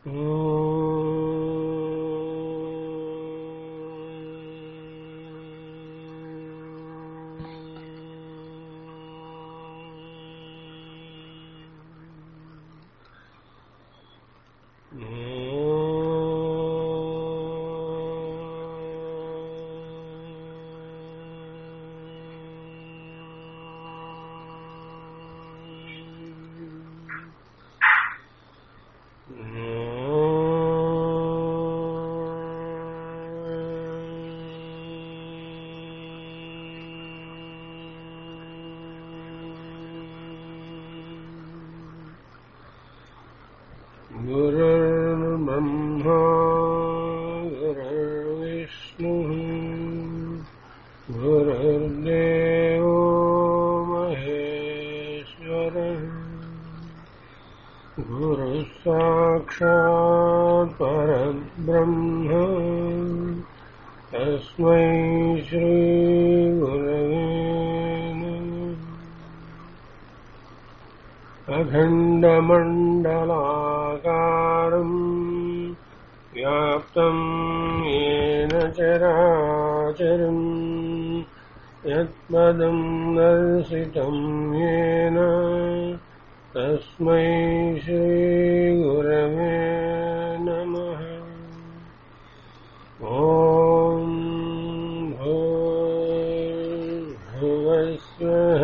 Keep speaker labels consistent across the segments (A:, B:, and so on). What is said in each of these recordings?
A: गुरुर्ब्रह्मा गुरुर्विष्णुः गुरुर्देवो महेश्वरः गुरुः साक्षात् परब्रह्म तस्मै श्रीगुरवे नमः अखण्डमण्डलाकारम् व्याप्तम् येन चराचरम् यत्पदम् दर्शितम् येन तस्मै श्रीगुरवे नमः ॐ भूर्भुवस्वः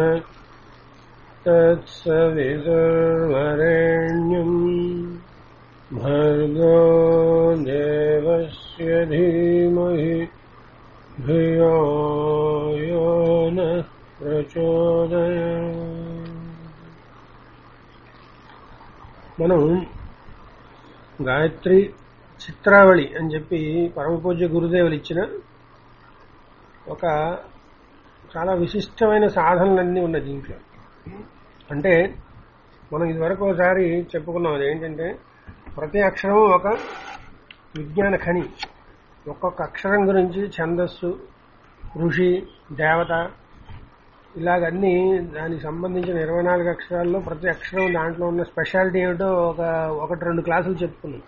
A: तत्सवितुर्वरेण्यम् भर्गो देवस्य धीमहि धियो यो नः प्रचोदयात् మనం గాయత్రి చిత్రావళి అని చెప్పి పరమపూజ్య గురుదేవులు ఇచ్చిన ఒక చాలా విశిష్టమైన సాధనలన్నీ ఉన్నాయి దీంట్లో అంటే మనం ఇదివరకు ఒకసారి చెప్పుకున్నాం అది ఏంటంటే ప్రతి అక్షరం ఒక విజ్ఞాన ఖని ఒక్కొక్క అక్షరం గురించి ఛందస్సు ఋషి దేవత ఇలాగన్నీ దానికి సంబంధించిన ఇరవై నాలుగు అక్షరాల్లో ప్రతి అక్షరం దాంట్లో ఉన్న స్పెషాలిటీ ఏమిటో ఒక ఒకటి రెండు క్లాసులు చెప్పుకున్నాం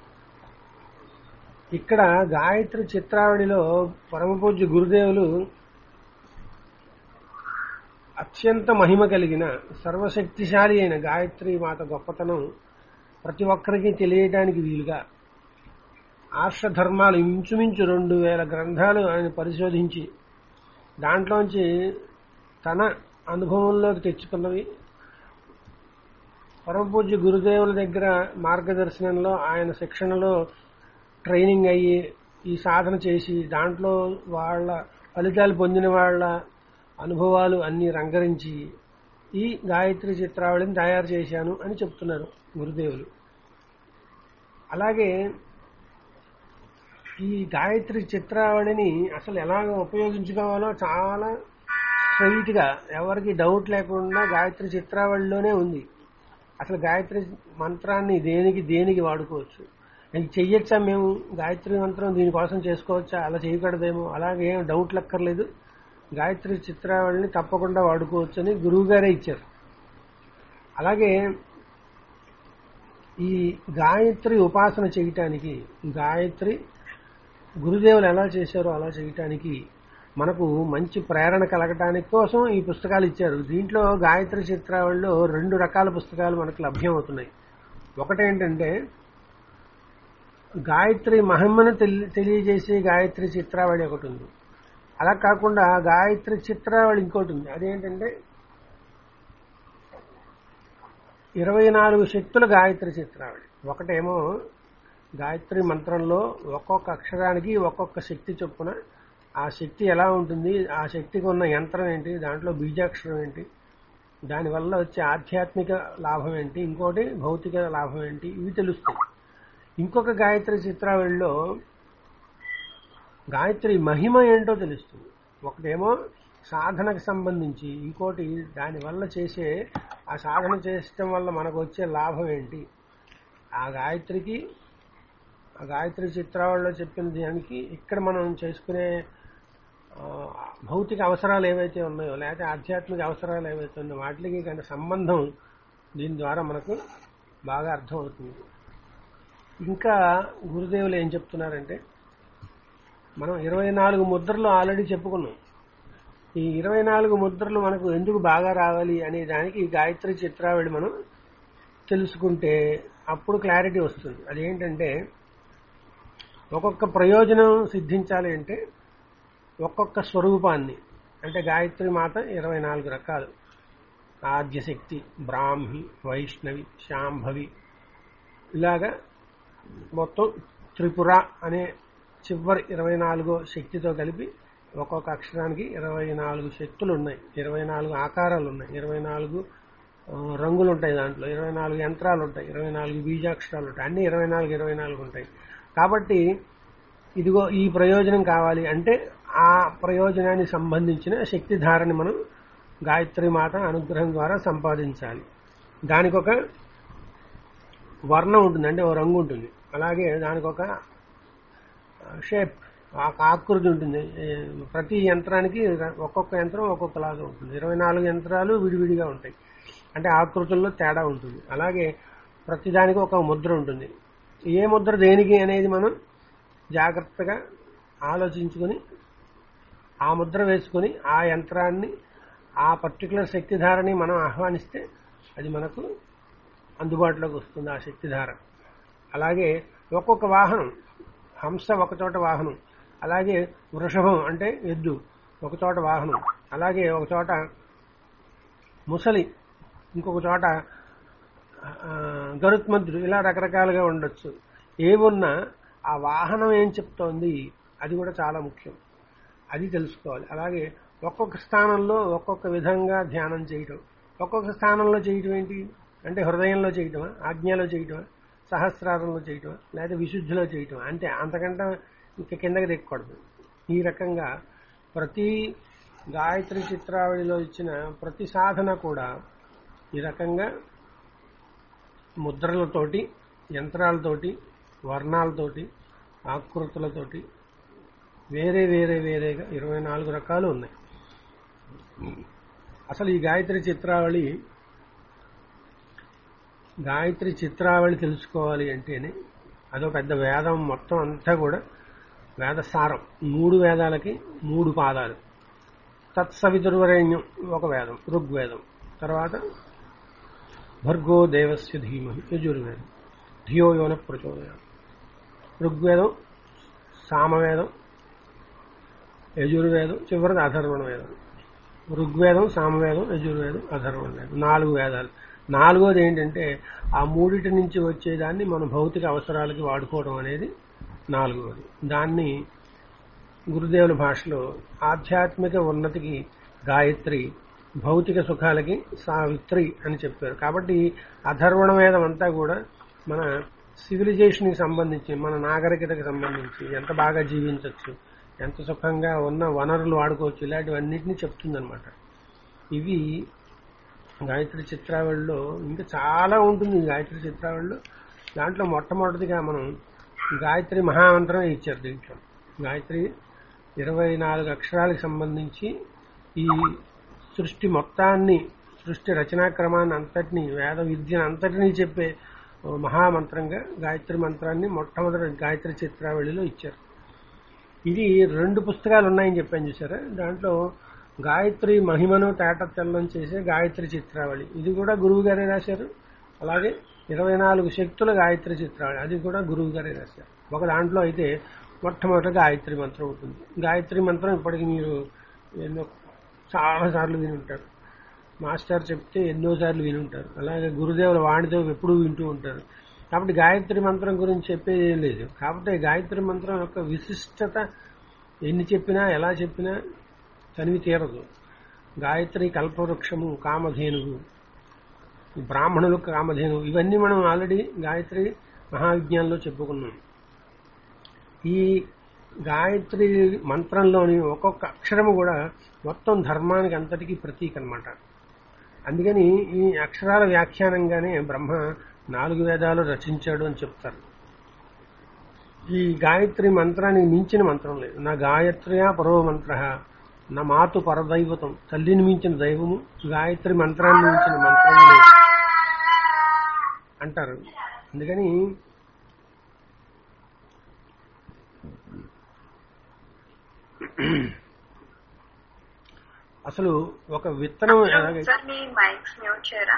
A: ఇక్కడ గాయత్రి చిత్రావళిలో పరమపూజ్య గురుదేవులు అత్యంత మహిమ కలిగిన సర్వశక్తిశాలి అయిన గాయత్రి మాత గొప్పతనం ప్రతి ఒక్కరికి తెలియటానికి వీలుగా ఆర్షధర్మాలు ఇంచుమించు రెండు వేల గ్రంథాలు ఆయన పరిశోధించి దాంట్లోంచి తన అనుభవంలోకి తెచ్చుకున్నవి పరమపూజ్య గురుదేవుల దగ్గర మార్గదర్శనంలో ఆయన శిక్షణలో ట్రైనింగ్ అయ్యి ఈ సాధన చేసి దాంట్లో వాళ్ళ ఫలితాలు పొందిన వాళ్ళ అనుభవాలు అన్ని రంగరించి ఈ గాయత్రి చిత్రావళిని తయారు చేశాను అని చెప్తున్నారు గురుదేవులు అలాగే ఈ గాయత్రి చిత్రావళిని అసలు ఎలాగ ఉపయోగించుకోవాలో చాలా స్ట్రైట్ గా ఎవరికి డౌట్ లేకుండా గాయత్రి చిత్రావళిలోనే ఉంది అసలు గాయత్రి మంత్రాన్ని దేనికి దేనికి వాడుకోవచ్చు ఇది చెయ్యొచ్చా మేము గాయత్రి మంత్రం దీనికోసం చేసుకోవచ్చా అలా చేయకూడదేమో అలాగే ఏం డౌట్ లక్కర్లేదు గాయత్రి చిత్రావళిని తప్పకుండా వాడుకోవచ్చు అని గురువు గారే ఇచ్చారు అలాగే ఈ గాయత్రి ఉపాసన చేయటానికి గాయత్రి గురుదేవులు ఎలా చేశారో అలా చేయటానికి మనకు మంచి ప్రేరణ కలగటానికి కోసం ఈ పుస్తకాలు ఇచ్చారు దీంట్లో గాయత్రి చిత్రావళిలో రెండు రకాల పుస్తకాలు మనకు లభ్యం అవుతున్నాయి ఒకటేంటంటే గాయత్రి మహిమను తెలి- తెలియజేసే గాయత్రి చిత్రావళి ఒకటి ఉంది అలా కాకుండా గాయత్రి చిత్రావళి ఇంకోటి ఉంది అదేంటంటే ఇరవై నాలుగు శక్తుల గాయత్రి చిత్రావళి ఒకటేమో గాయత్రి మంత్రంలో ఒక్కొక్క అక్షరానికి ఒక్కొక్క శక్తి చొప్పున ఆ శక్తి ఎలా ఉంటుంది ఆ శక్తికి ఉన్న యంత్రం ఏంటి దాంట్లో బీజాక్షరం ఏంటి దానివల్ల వచ్చే ఆధ్యాత్మిక లాభం ఏంటి ఇంకోటి భౌతిక లాభం ఏంటి ఇవి తెలుస్తాయి ఇంకొక గాయత్రి చిత్రావళిలో గాయత్రి మహిమ ఏంటో తెలుస్తుంది ఒకటేమో సాధనకు సంబంధించి ఇంకోటి దానివల్ల చేసే ఆ సాధన చేయటం వల్ల మనకు వచ్చే లాభం ఏంటి ఆ గాయత్రికి ఆ గాయత్రి చిత్రావళిలో చెప్పిన దానికి ఇక్కడ మనం చేసుకునే ఆ, భౌతిక అవసరాలు ఏవైతే ఉన్నాయో లేకపోతే ఆధ్యాత్మిక అవసరాలు ఏవైతే ఉన్నాయో వాటికి కానీ సంబంధం దీని ద్వారా మనకు బాగా అర్థమవుతుంది ఇంకా గురుదేవులు ఏం చెప్తున్నారంటే మనం ఇరవై నాలుగు ముద్రలు ఆల్రెడీ చెప్పుకున్నాం ఈ ఇరవై నాలుగు ముద్రలు మనకు ఎందుకు బాగా రావాలి అనే దానికి ఈ గాయత్రి చిత్రావళి మనం తెలుసుకుంటే అప్పుడు క్లారిటీ వస్తుంది అదేంటంటే ఒక్కొక్క ప్రయోజనం సిద్ధించాలి అంటే ఒక్కొక్క స్వరూపాన్ని అంటే గాయత్రి మాత ఇరవై నాలుగు రకాలు ఆద్యశక్తి బ్రాహ్మి వైష్ణవి శాంభవి ఇలాగా మొత్తం త్రిపుర అనే చివరి ఇరవై నాలుగో శక్తితో కలిపి ఒక్కొక్క అక్షరానికి ఇరవై నాలుగు శక్తులు ఉన్నాయి ఇరవై నాలుగు ఆకారాలు ఉన్నాయి ఇరవై నాలుగు ఆ, రంగులు ఉంటాయి దాంట్లో ఇరవై నాలుగు యంత్రాలు ఉంటాయి ఇరవై నాలుగు బీజాక్షరాలు ఉంటాయి అన్ని ఇరవై నాలుగు ఇరవై నాలుగు ఉంటాయి కాబట్టి ఇదిగో ఈ ప్రయోజనం కావాలి అంటే ఆ ప్రయోజనానికి సంబంధించిన శక్తి ధారని మనం గాయత్రి మాత అనుగ్రహం ద్వారా సంపాదించాలి దానికి ఒక వర్ణం ఉంటుంది అంటే ఓ రంగు ఉంటుంది అలాగే దానికి ఒక షేప్ ఆ ఆకృతి ఉంటుంది ఏ, ప్రతి యంత్రానికి ఒక్కొక్క యంత్రం ఒక్కొక్కలాగా ఉంటుంది ఇరవై నాలుగు యంత్రాలు విడివిడిగా ఉంటాయి అంటే ఆకృతుల్లో తేడా ఉంటుంది అలాగే ప్రతిదానికి ఒక ముద్ర ఉంటుంది ఏ ముద్ర దేనికి అనేది మనం జాగ్రత్తగా ఆలోచించుకొని ఆ ముద్ర వేసుకొని ఆ యంత్రాన్ని ఆ పర్టికులర్ శక్తిధారని మనం ఆహ్వానిస్తే అది మనకు అందుబాటులోకి వస్తుంది ఆ శక్తిధార అలాగే ఒక్కొక్క వాహనం హంస ఒకచోట వాహనం అలాగే వృషభం అంటే ఎద్దు ఒకచోట వాహనం అలాగే ఒక చోట ముసలి ఇంకొక చోట ఆ, గరుత్మంతుడు ఇలా రకరకాలుగా ఉండొచ్చు ఏమున్నా ఆ వాహనం ఏం చెప్తోంది అది కూడా చాలా ముఖ్యం అది తెలుసుకోవాలి అలాగే ఒక్కొక్క స్థానంలో ఒక్కొక్క విధంగా ధ్యానం చేయటం ఒక్కొక్క స్థానంలో చేయటం ఏంటి అంటే హృదయంలో చేయటమా ఆజ్ఞలో చేయటమా సహస్రారంలో చేయటమా లేదా విశుద్ధిలో చేయటమా అంతే అంతకంటే ఇంక కిందకి దిక్కకూడదు ఈ రకంగా ప్రతి గాయత్రి చిత్రావళిలో ఇచ్చిన ప్రతి సాధన కూడా ఈ రకంగా ముద్రలతోటి యంత్రాలతోటి వర్ణాలతోటి ఆకృతులతోటి వేరే వేరే వేరేగా ఇరవై నాలుగు రకాలు ఉన్నాయి అసలు ఈ గాయత్రి చిత్రావళి గాయత్రి చిత్రావళి తెలుసుకోవాలి అంటేనే అదో పెద్ద వేదం మొత్తం అంతా కూడా వేద సారం మూడు వేదాలకి మూడు పాదాలు తత్సవితుర్వరేణ్యం ఒక వేదం ఋగ్వేదం తర్వాత భర్గో దేవస్య ధీమహి యజుర్వేదం ధియో యోన ప్రచోదయం ఋగ్వేదం సామవేదం యజుర్వేదం చివరిది అధర్వణ వేదం ఋగ్వేదం సామవేదం యజుర్వేదం అధర్వణ వేదం నాలుగు వేదాలు నాలుగోది ఏంటంటే ఆ మూడిటి నుంచి వచ్చేదాన్ని మన భౌతిక అవసరాలకి వాడుకోవడం అనేది నాలుగవది దాన్ని గురుదేవుల భాషలో ఆధ్యాత్మిక ఉన్నతికి గాయత్రి భౌతిక సుఖాలకి సావిత్రి అని చెప్పారు కాబట్టి అధర్వణ వేదం అంతా కూడా మన సివిలైజేషన్కి సంబంధించి మన నాగరికతకి సంబంధించి ఎంత బాగా జీవించవచ్చు ఎంత సుఖంగా ఉన్న వనరులు వాడుకోవచ్చు ఇలాంటివన్నిటిని చెప్తుందనమాట ఇవి గాయత్రి చిత్రావళిలో ఇంకా చాలా ఉంటుంది ఈ గాయత్రి చిత్రావళిలో దాంట్లో మొట్టమొదటిగా మనం గాయత్రి మహామంత్రం ఇచ్చారు దీంట్లో గాయత్రి ఇరవై నాలుగు అక్షరాలకు సంబంధించి ఈ సృష్టి మొత్తాన్ని సృష్టి రచనాక్రమాన్ని అంతటినీ వేద విద్యను అంతటినీ చెప్పే ఓ మహామంత్రంగా గాయత్రి మంత్రాన్ని మొట్టమొదటి గాయత్రి చిత్రావళిలో ఇచ్చారు ఇది రెండు పుస్తకాలు ఉన్నాయని చెప్పాను చూసారా దాంట్లో గాయత్రి మహిమను తేటతెల్లం చేసే గాయత్రి చిత్రావళి ఇది కూడా గురువు గారే రాశారు అలాగే ఇరవై నాలుగు శక్తుల గాయత్రి చిత్రావళి అది కూడా గురువు గారే రాశారు ఒక దాంట్లో అయితే మొట్టమొదటి గాయత్రి మంత్రం ఉంటుంది గాయత్రి మంత్రం ఇప్పటికి మీరు ఎన్నో చాలా సార్లు వినుంటారు మాస్టర్ చెప్తే ఎన్నోసార్లు వినుంటారు అలాగే గురుదేవుల వాణితో ఎప్పుడూ వింటూ ఉంటారు కాబట్టి గాయత్రి మంత్రం గురించి చెప్పేది ఏం లేదు కాకపోతే గాయత్రి మంత్రం యొక్క విశిష్టత ఎన్ని చెప్పినా ఎలా చెప్పినా తనివి తీరదు గాయత్రి కల్పవృక్షము కామధేనువు ఈ బ్రాహ్మణులు కామధేను ఇవన్నీ మనం ఆల్రెడీ గాయత్రి మహావిజ్ఞానంలో చెప్పుకున్నాం ఈ గాయత్రి మంత్రంలోని ఒక్కొక్క అక్షరము కూడా మొత్తం ధర్మానికి అంతటికీ ప్రతీక అనమాట అందుకని ఈ అక్షరాల వ్యాఖ్యానంగానే బ్రహ్మ నాలుగు వేదాలు రచించాడు అని చెప్తారు ఈ గాయత్రి మంత్రానికి మించిన మంత్రం లేదు నా గాయత్రియా పరో మంత్ర నా మాతు పరదైవతం తల్లిని మించిన దైవము గాయత్రి మంత్రాన్ని మించిన మంత్రం లేదు అంటారు అందుకని అసలు ఒక విత్తనం ఎలాగైతే
B: సార్ మీ మైక్స్ మ్యూట్ చేయరా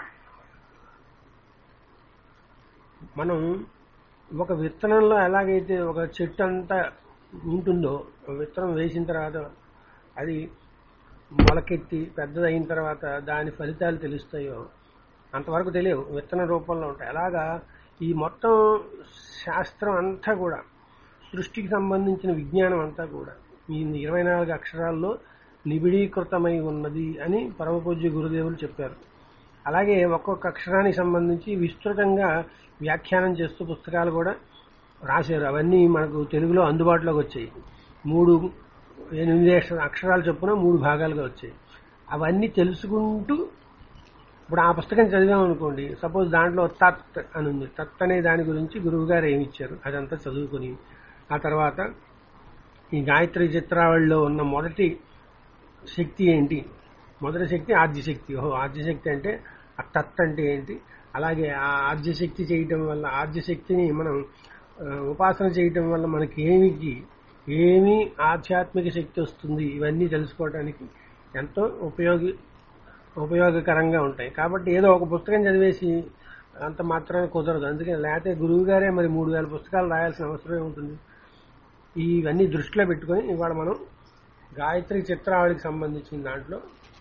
A: మనం ఒక విత్తనంలో ఎలాగైతే ఒక చెట్టు అంతా ఉంటుందో ఒక విత్తనం వేసిన తర్వాత అది మొలకెత్తి పెద్దదైన తర్వాత దాని ఫలితాలు తెలుస్తాయో అంతవరకు తెలియవు విత్తన రూపంలో ఉంటాయి అలాగా ఈ మొత్తం శాస్త్రం అంతా కూడా సృష్టికి సంబంధించిన విజ్ఞానం అంతా కూడా ఈ ఇరవై నాలుగు అక్షరాల్లో నిబిడీకృతమై ఉన్నది అని పరమపూజ్య గురుదేవులు చెప్పారు అలాగే ఒక్కొక్క అక్షరానికి సంబంధించి విస్తృతంగా వ్యాఖ్యానం చేస్తూ పుస్తకాలు కూడా రాశారు అవన్నీ మనకు తెలుగులో అందుబాటులోకి వచ్చాయి మూడు ఎనిమిది అక్షర- అక్షరాలు చొప్పున మూడు భాగాలుగా వచ్చాయి అవన్నీ తెలుసుకుంటూ ఇప్పుడు ఆ పుస్తకం చదివాం అనుకోండి సపోజ్ దాంట్లో తత్ అని ఉంది తత్ అనే దాని గురించి గురువు గారు ఏమి ఇచ్చారు అదంతా చదువుకుని ఆ తర్వాత ఈ గాయత్రి చిత్రావళిలో ఉన్న మొదటి శక్తి ఏంటి మొదటి శక్తి ఆద్యశక్తి ఓహో ఆద్యశక్తి అంటే ఆ తత్ అంటే ఏంటి అలాగే ఆ ఆద్యశక్తి చేయటం వల్ల ఆద్యశక్తిని మనం ఆ, ఉపాసన చేయటం వల్ల మనకి ఏమికి ఏమి ఆధ్యాత్మిక శక్తి వస్తుంది ఇవన్నీ తెలుసుకోవడానికి ఎంతో ఉపయోగి ఉపయోగకరంగా ఉంటాయి కాబట్టి ఏదో ఒక పుస్తకం చదివేసి అంత మాత్రాన కుదరదు అందుకని లేకపోతే గురువు గారే మరి మూడు వేల పుస్తకాలు రాయాల్సిన అవసరం ఉంటుంది ఇవన్నీ దృష్టిలో పెట్టుకొని ఇవాళ మనం గాయత్రి చిత్రావళికి సంబంధించిన దాంట్లో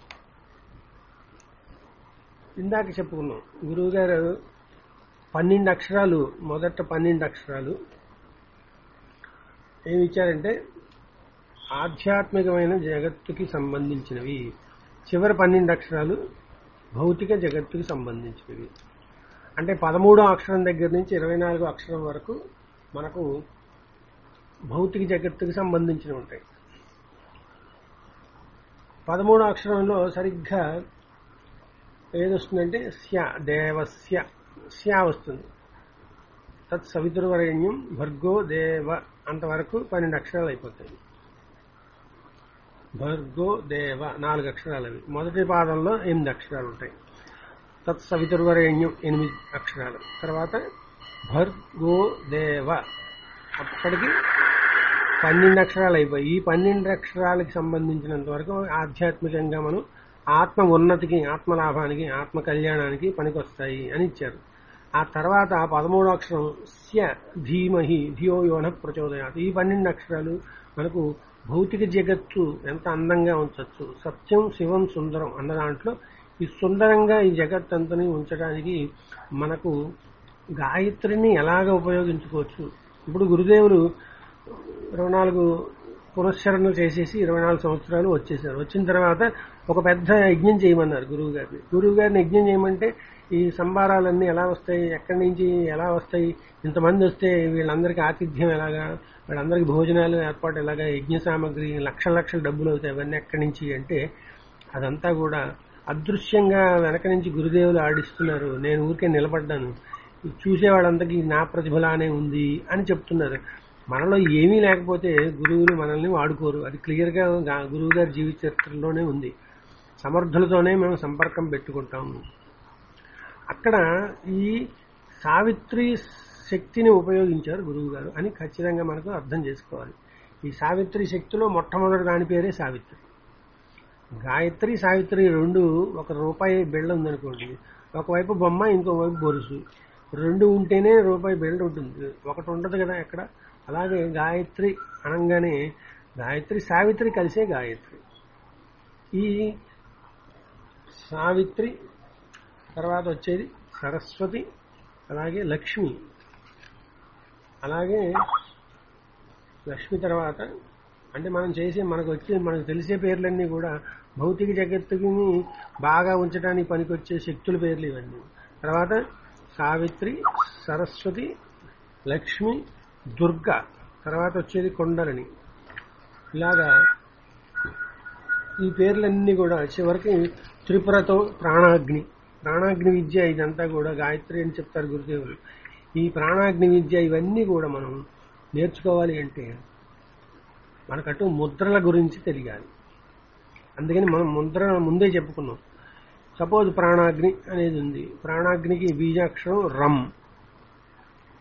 A: ఇందాక చెప్పుకున్నాం గురువు గారు పన్నెండు అక్షరాలు మొదట పన్నెండు అక్షరాలు ఏమి ఇచ్చారంటే ఆధ్యాత్మికమైన జగత్తుకి సంబంధించినవి చివరి పన్నెండు అక్షరాలు భౌతిక జగత్తుకి సంబంధించినవి అంటే పదమూడో అక్షరం దగ్గర నుంచి ఇరవై నాలుగో అక్షరం వరకు మనకు భౌతిక జగత్తుకి సంబంధించినవి ఉంటాయి పదమూడో అక్షరంలో సరిగ్గా ఏదొస్తుందంటే స్య దేవస్య స్య వస్తుంది తత్ సవితుర్వరేణ్యం భర్గో దేవ అంతవరకు పన్నెండు అక్షరాలు అయిపోతాయి భర్గో దేవ నాలుగు అక్షరాలు అవి మొదటి పాదంలో ఎనిమిది అక్షరాలు ఉంటాయి తత్ సవితుర్వరేణ్యం ఎనిమిది అక్షరాలు తర్వాత భర్గో దేవ అప్పటికి పన్నెండు అక్షరాలు అయిపోయి ఈ పన్నెండు అక్షరాలకు సంబంధించినంత వరకు ఆధ్యాత్మికంగా మనం ఆత్మ ఉన్నతికి ఆత్మలాభానికి ఆత్మ కళ్యాణానికి పనికొస్తాయి అని ఇచ్చారు ఆ తర్వాత ఆ పదమూడు అక్షరం స్య ధీమహి ధియో యోన ప్రచోదయాత్ ఈ పన్నెండు అక్షరాలు మనకు భౌతిక జగత్తు ఎంత అందంగా ఉంచవచ్చు సత్యం శివం సుందరం అన్న దాంట్లో ఈ సుందరంగా ఈ జగత్ అంతని ఉంచడానికి మనకు గాయత్రిని ఎలాగ ఉపయోగించుకోవచ్చు ఇప్పుడు గురుదేవులు ఇరవై నాలుగు పునశ్చరణలు చేసేసి ఇరవై నాలుగు సంవత్సరాలు వచ్చేసారు వచ్చిన తర్వాత ఒక పెద్ద యజ్ఞం చేయమన్నారు గురువు గారిని గురువు గారిని యజ్ఞం చేయమంటే ఈ సంబారాలన్నీ ఎలా వస్తాయి ఎక్కడి నుంచి ఎలా వస్తాయి ఇంతమంది వస్తే వీళ్ళందరికీ ఆతిథ్యం ఎలాగా వీళ్ళందరికీ భోజనాలు ఏర్పాటు ఎలాగా యజ్ఞ సామాగ్రి లక్షల లక్షల డబ్బులు అవుతాయి అవన్నీ ఎక్కడి నుంచి అంటే అదంతా కూడా అదృశ్యంగా వెనక నుంచి గురుదేవులు ఆడిస్తున్నారు నేను ఊరికే నిలబడ్డాను చూసేవాళ్ళందరికీ నా ప్రతిభలానే ఉంది అని చెప్తున్నారు మనలో ఏమీ లేకపోతే గురువులు మనల్ని వాడుకోరు అది క్లియర్గా గా- గురువు గారి జీవిత చరిత్రలోనే ఉంది సమర్థులతోనే మేము సంపర్కం పెట్టుకుంటాము అక్కడ ఈ సావిత్రి శక్తిని ఉపయోగించారు గురువు గారు అని ఖచ్చితంగా మనకు అర్థం చేసుకోవాలి ఈ సావిత్రి శక్తిలో మొట్టమొదటి దాని పేరే సావిత్రి గాయత్రి సావిత్రి రెండు ఒక రూపాయి బిళ్ళ ఉందనుకోండి ఒకవైపు బొమ్మ ఇంకోవైపు బొరుసు రెండు ఉంటేనే రూపాయి బిళ్ళ ఉంటుంది ఒకటి ఉండదు కదా ఎక్కడ అలాగే గాయత్రి అనగానే గాయత్రి సావిత్రి కలిసే గాయత్రి ఈ సావిత్రి తర్వాత వచ్చేది సరస్వతి అలాగే లక్ష్మి అలాగే లక్ష్మి తర్వాత అంటే మనం చేసే మనకు వచ్చే మనకు తెలిసే పేర్లన్నీ కూడా భౌతిక జగత్తుని బాగా ఉంచడానికి పనికొచ్చే శక్తుల పేర్లు ఇవన్నీ తర్వాత సావిత్రి సరస్వతి లక్ష్మి దుర్గ తర్వాత వచ్చేది కొండలని ఇలాగా ఈ పేర్లన్నీ కూడా చివరికి త్రిపురతో ప్రాణాగ్ని ప్రాణాగ్ని విద్య ఇదంతా కూడా గాయత్రి అని చెప్తారు గురుదేవులు ఈ ప్రాణాగ్ని విద్య ఇవన్నీ కూడా మనం నేర్చుకోవాలి అంటే మనకటు ముద్రల గురించి తెలియాలి అందుకని మనం ముద్ర ముందే చెప్పుకున్నాం సపోజ్ ప్రాణాగ్ని అనేది ఉంది ప్రాణాగ్నికి బీజాక్షరం రమ్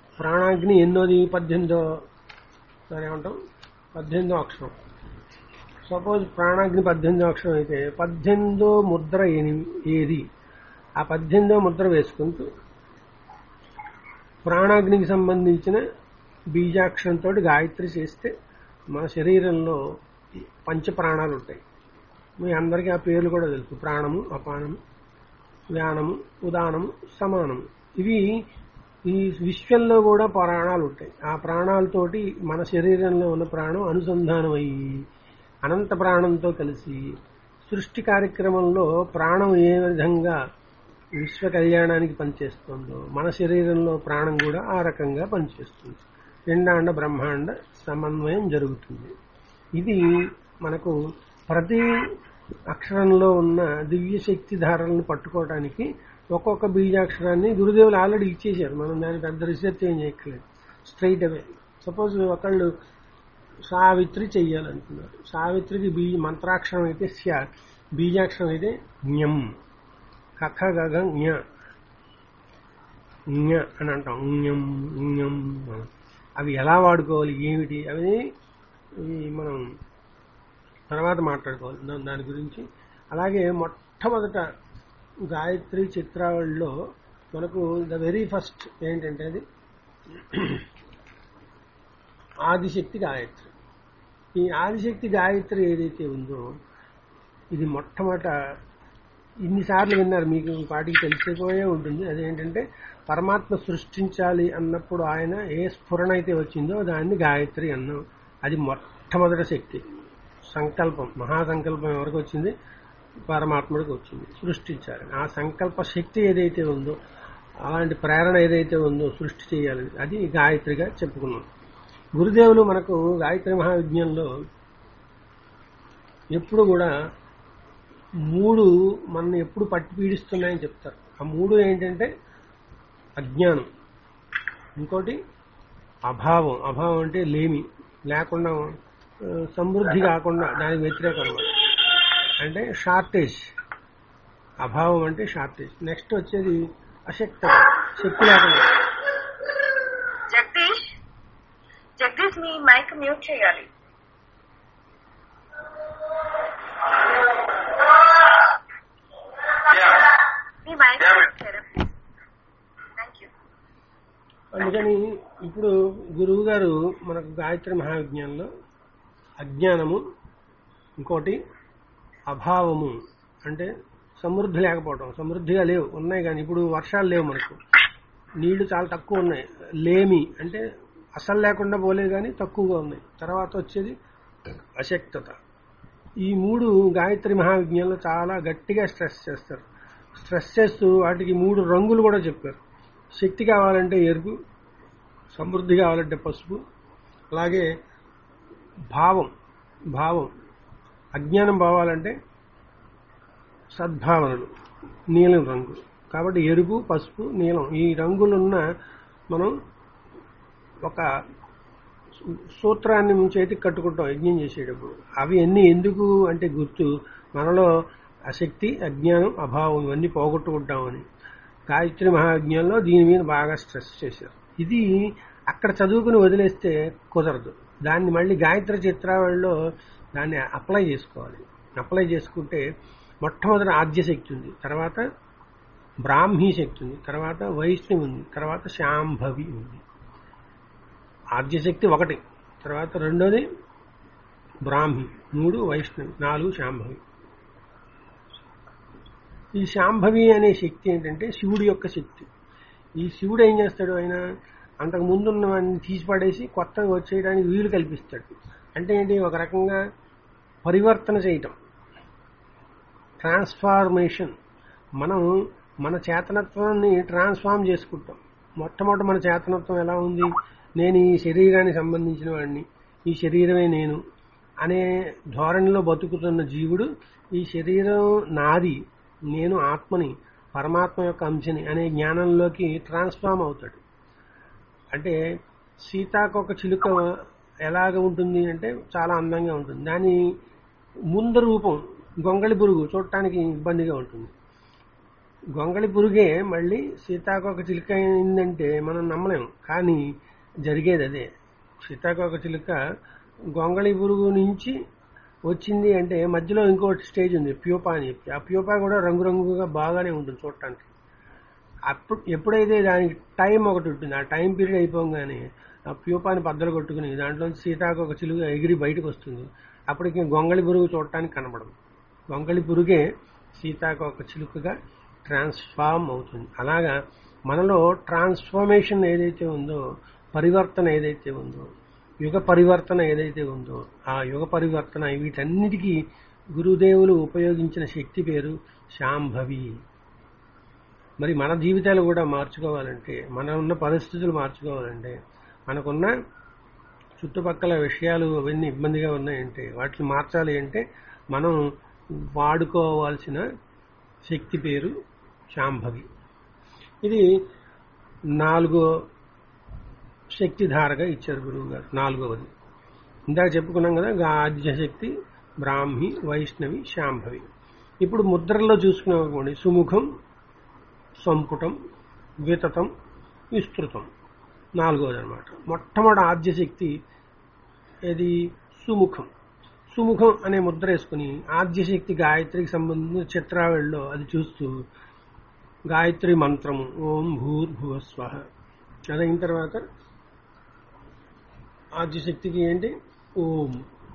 A: ప్రాణాగ్ని ఎన్నోది పద్దెనిమిదో దాని ఏమంటాం పద్దెనిమిదో అక్షరం సపోజ్ ప్రాణాగ్ని పద్దెనిమిదో అక్షరం అయితే పద్దెనిమిదో ముద్ర ఏని- ఏది ఆ పద్దెనిమిదో ముద్ర వేసుకుంటూ ప్రాణాగ్నికి సంబంధించిన బీజాక్షరంతో గాయత్రి చేస్తే మన శరీరంలో పంచ ప్రాణాలు ఉంటాయి మీ అందరికీ ఆ పేర్లు కూడా తెలుసు ప్రాణము అపానము వ్యానము ఉదానము సమానము ఇవి ఈ విశ్వంలో కూడా ప్రాణాలు ఉంటాయి ఆ ప్రాణాలతోటి మన శరీరంలో ఉన్న ప్రాణం అనుసంధానం అయ్యి అనంత ప్రాణంతో కలిసి సృష్టి కార్యక్రమంలో ప్రాణం ఏ విధంగా విశ్వ కళ్యాణానికి పనిచేస్తుందో మన శరీరంలో ప్రాణం కూడా ఆ రకంగా పనిచేస్తుంది పిండాండ బ్రహ్మాండ సమన్వయం జరుగుతుంది ఇది మనకు ప్రతి అక్షరంలో ఉన్న దివ్య శక్తి ధారలను పట్టుకోవడానికి ఒక్కొక్క బీజాక్షరాన్ని గురుదేవులు ఆల్రెడీ ఇచ్చేశారు మనం దాని పెద్ద రీసెర్చ్ ఏం చేయట్లేదు స్ట్రైట్ అవే సపోజ్ ఒకళ్ళు సావిత్రి చెయ్యాలనుకున్నారు సావిత్రికి బీజ మంత్రాక్షరం అయితే స్యా బీజాక్షరం అయితే జ్ఞం కఖ గగ జ్ఞ జ్ఞ అని అంటాం జ్ఞం జ్ఞం అని. అవి ఎలా వాడుకోవాలి ఏమిటి అవి ఈ మనం తర్వాత మాట్లాడుకోవాలి దా- దాని గురించి అలాగే మొట్టమొదట గాయత్రి చిత్రావళిలో మనకు ద వెరీ ఫస్ట్ ఏంటంటే అది ఆదిశక్తి గాయత్రి ఈ ఆదిశక్తి గాయత్రి ఏదైతే ఉందో ఇది మొట్టమొదట ఇన్నిసార్లు విన్నారు మీకు వాటికి తెలిసిపోయే ఉంటుంది అదేంటంటే పరమాత్మ సృష్టించాలి అన్నప్పుడు ఆయన ఏ స్ఫురణ అయితే వచ్చిందో దాన్ని గాయత్రి అన్నాం అది మొట్టమొదటి శక్తి సంకల్పం మహాసంకల్పం ఎవరికి వచ్చింది పరమాత్ముడికి వచ్చింది సృష్టించాలి ఆ సంకల్ప శక్తి ఏదైతే ఉందో అలాంటి ప్రేరణ ఏదైతే ఉందో సృష్టి చేయాలని అది గాయత్రిగా చెప్పుకున్నాం గురుదేవులు మనకు గాయత్రి మహావిజ్ఞంలో ఎప్పుడు కూడా మూడు మన ఎప్పుడు పట్టి పీడిస్తున్నాయని చెప్తారు ఆ మూడు ఏంటంటే అజ్ఞానం ఇంకోటి అభావం అభావం అంటే లేమి లేకుండా ఆ, సమృద్ధి కాకుండా దానికి వ్యతిరేకం అన్నమాట అంటే షార్టేజ్ అభావం అంటే షార్టేజ్ నెక్స్ట్ వచ్చేది అశక్తత శక్తి లేకుండా
B: జగదీష్ జగదీష్ మీ మైక్ మ్యూట్ చేయాలి మీ మైక్ మ్యూట్ చేయరా థ్యాంక్ యూ
A: అందుకని ఇప్పుడు గురువు గారు మనకు గాయత్రి మహావిజ్ఞానంలో అజ్ఞానము ఇంకోటి అభావము అంటే సమృద్ధి లేకపోవడం సమృద్ధిగా లేవు ఉన్నాయి కానీ ఇప్పుడు వర్షాలు లేవు మనకు నీళ్లు చాలా తక్కువ ఉన్నాయి లేమి అంటే అసలు లేకుండా పోలేదు కానీ తక్కువగా ఉన్నాయి తర్వాత వచ్చేది అశక్తత ఈ మూడు గాయత్రి మహావిజ్ఞానంలో చాలా గట్టిగా స్ట్రెస్ చేస్తారు స్ట్రెస్ చేస్తూ వాటికి మూడు రంగులు కూడా చెప్పారు శక్తి కావాలంటే ఎరుపు సమృద్ధి కావాలంటే పసుపు అలాగే భావం భావం అజ్ఞానం భావాలంటే సద్భావనలు నీలం రంగు కాబట్టి ఎరుపు పసుపు నీలం ఈ రంగులున్న మనం ఒక సూత్రాన్ని మేము చేతికి కట్టుకుంటాం యజ్ఞం చేసేటప్పుడు అవి అన్ని ఎందుకు అంటే గుర్తు మనలో అశక్తి అజ్ఞానం అభావం ఇవన్నీ పోగొట్టుకుంటామని గాయత్రి మహాజ్ఞంలో దీని మీద బాగా స్ట్రెస్ చేశారు ఇది అక్కడ చదువుకుని వదిలేస్తే కుదరదు దాన్ని మళ్ళీ గాయత్రి చిత్రావళిలో దాన్ని అప్లై చేసుకోవాలి అప్లై చేసుకుంటే మొట్టమొదటి ఆద్యశక్తి ఉంది తర్వాత బ్రాహ్మీ శక్తి ఉంది తర్వాత వైష్ణవి ఉంది తర్వాత శాంభవి ఉంది ఆద్యశక్తి ఒకటి తర్వాత రెండోది బ్రాహ్మి మూడు వైష్ణవి నాలుగు శాంభవి ఈ శాంభవి అనే శక్తి ఏంటంటే శివుడి యొక్క శక్తి ఈ శివుడు ఏం చేస్తాడు ఆయన అంతకు ముందున్న వాడిని తీసిపడేసి కొత్తగా వచ్చేయడానికి వీలు కల్పిస్తాడు అంటే ఏంటి ఒక రకంగా పరివర్తన చేయటం ట్రాన్స్ఫార్మేషన్ మనం మన చేతనత్వాన్ని ట్రాన్స్ఫార్మ్ చేసుకుంటాం మొట్టమొదటి మన చేతనత్వం ఎలా ఉంది నేను ఈ శరీరానికి సంబంధించిన వాడిని ఈ శరీరమే నేను అనే ధోరణిలో బతుకుతున్న జీవుడు ఈ శరీరం నాది నేను ఆత్మని పరమాత్మ యొక్క అంశని అనే జ్ఞానంలోకి ట్రాన్స్ఫార్మ్ అవుతాడు అంటే సీతాకొక చిలుక ఎలాగ ఉంటుంది అంటే చాలా అందంగా ఉంటుంది దాని ముందు రూపం గొంగళి పురుగు చూడటానికి ఇబ్బందిగా ఉంటుంది గొంగళి పురుగే మళ్ళీ సీతాకొక చిలుక అయిందంటే మనం నమ్మలేము కానీ జరిగేది అదే సీతాకొక చిలుక గొంగళి పురుగు నుంచి వచ్చింది అంటే మధ్యలో ఇంకోటి స్టేజ్ ఉంది ప్యూపా అని చెప్పి ఆ ప్యూపా కూడా రంగురంగుగా బాగానే ఉంటుంది చూడటానికి అప్పుడు ఎప్పుడైతే దానికి టైం ఒకటి ఉంటుంది ఆ టైం పీరియడ్ అయిపోగానే ఆ ప్యూపాని బద్దలు కొట్టుకుని దాంట్లో సీతాకు ఒక చిలుగు ఎగిరి బయటకు వస్తుంది అప్పటికి గొంగళి పురుగు చూడటానికి కనబడదు గొంగళి పురుగే సీతాకు ఒక చిలుకగా ట్రాన్స్ఫార్మ్ అవుతుంది అలాగా మనలో ట్రాన్స్ఫర్మేషన్ ఏదైతే ఉందో పరివర్తన ఏదైతే ఉందో యుగ పరివర్తన ఏదైతే ఉందో ఆ యుగ పరివర్తన వీటన్నిటికీ గురుదేవులు ఉపయోగించిన శక్తి పేరు శాంభవి మరి మన జీవితాలు కూడా మార్చుకోవాలంటే మన ఉన్న పరిస్థితులు మార్చుకోవాలంటే మనకున్న చుట్టుపక్కల విషయాలు అవన్నీ ఇబ్బందిగా ఉన్నాయంటే వాటిని మార్చాలి అంటే మనం వాడుకోవాల్సిన శక్తి పేరు శాంభవి ఇది నాలుగో శక్తిధారగా ఇచ్చారు గురువు గారు నాలుగవది ఇందాక చెప్పుకున్నాం కదా ఆద్యశక్తి బ్రాహ్మి వైష్ణవి శాంభవి ఇప్పుడు ముద్రల్లో చూసుకున్నాం అనుకోండి సుముఖం సంపుటం వితతం విస్తృతం నాలుగవది అనమాట మొట్టమొదటి ఆద్యశక్తి ఇది సుముఖం సుముఖం అనే ముద్ర వేసుకుని ఆద్యశక్తి గాయత్రికి సంబంధించిన చిత్రావళిలో అది చూస్తూ గాయత్రి మంత్రము ఓం భూర్భువ స్వహ అదైన తర్వాత ఆద్యశక్తికి ఏంటి ఓం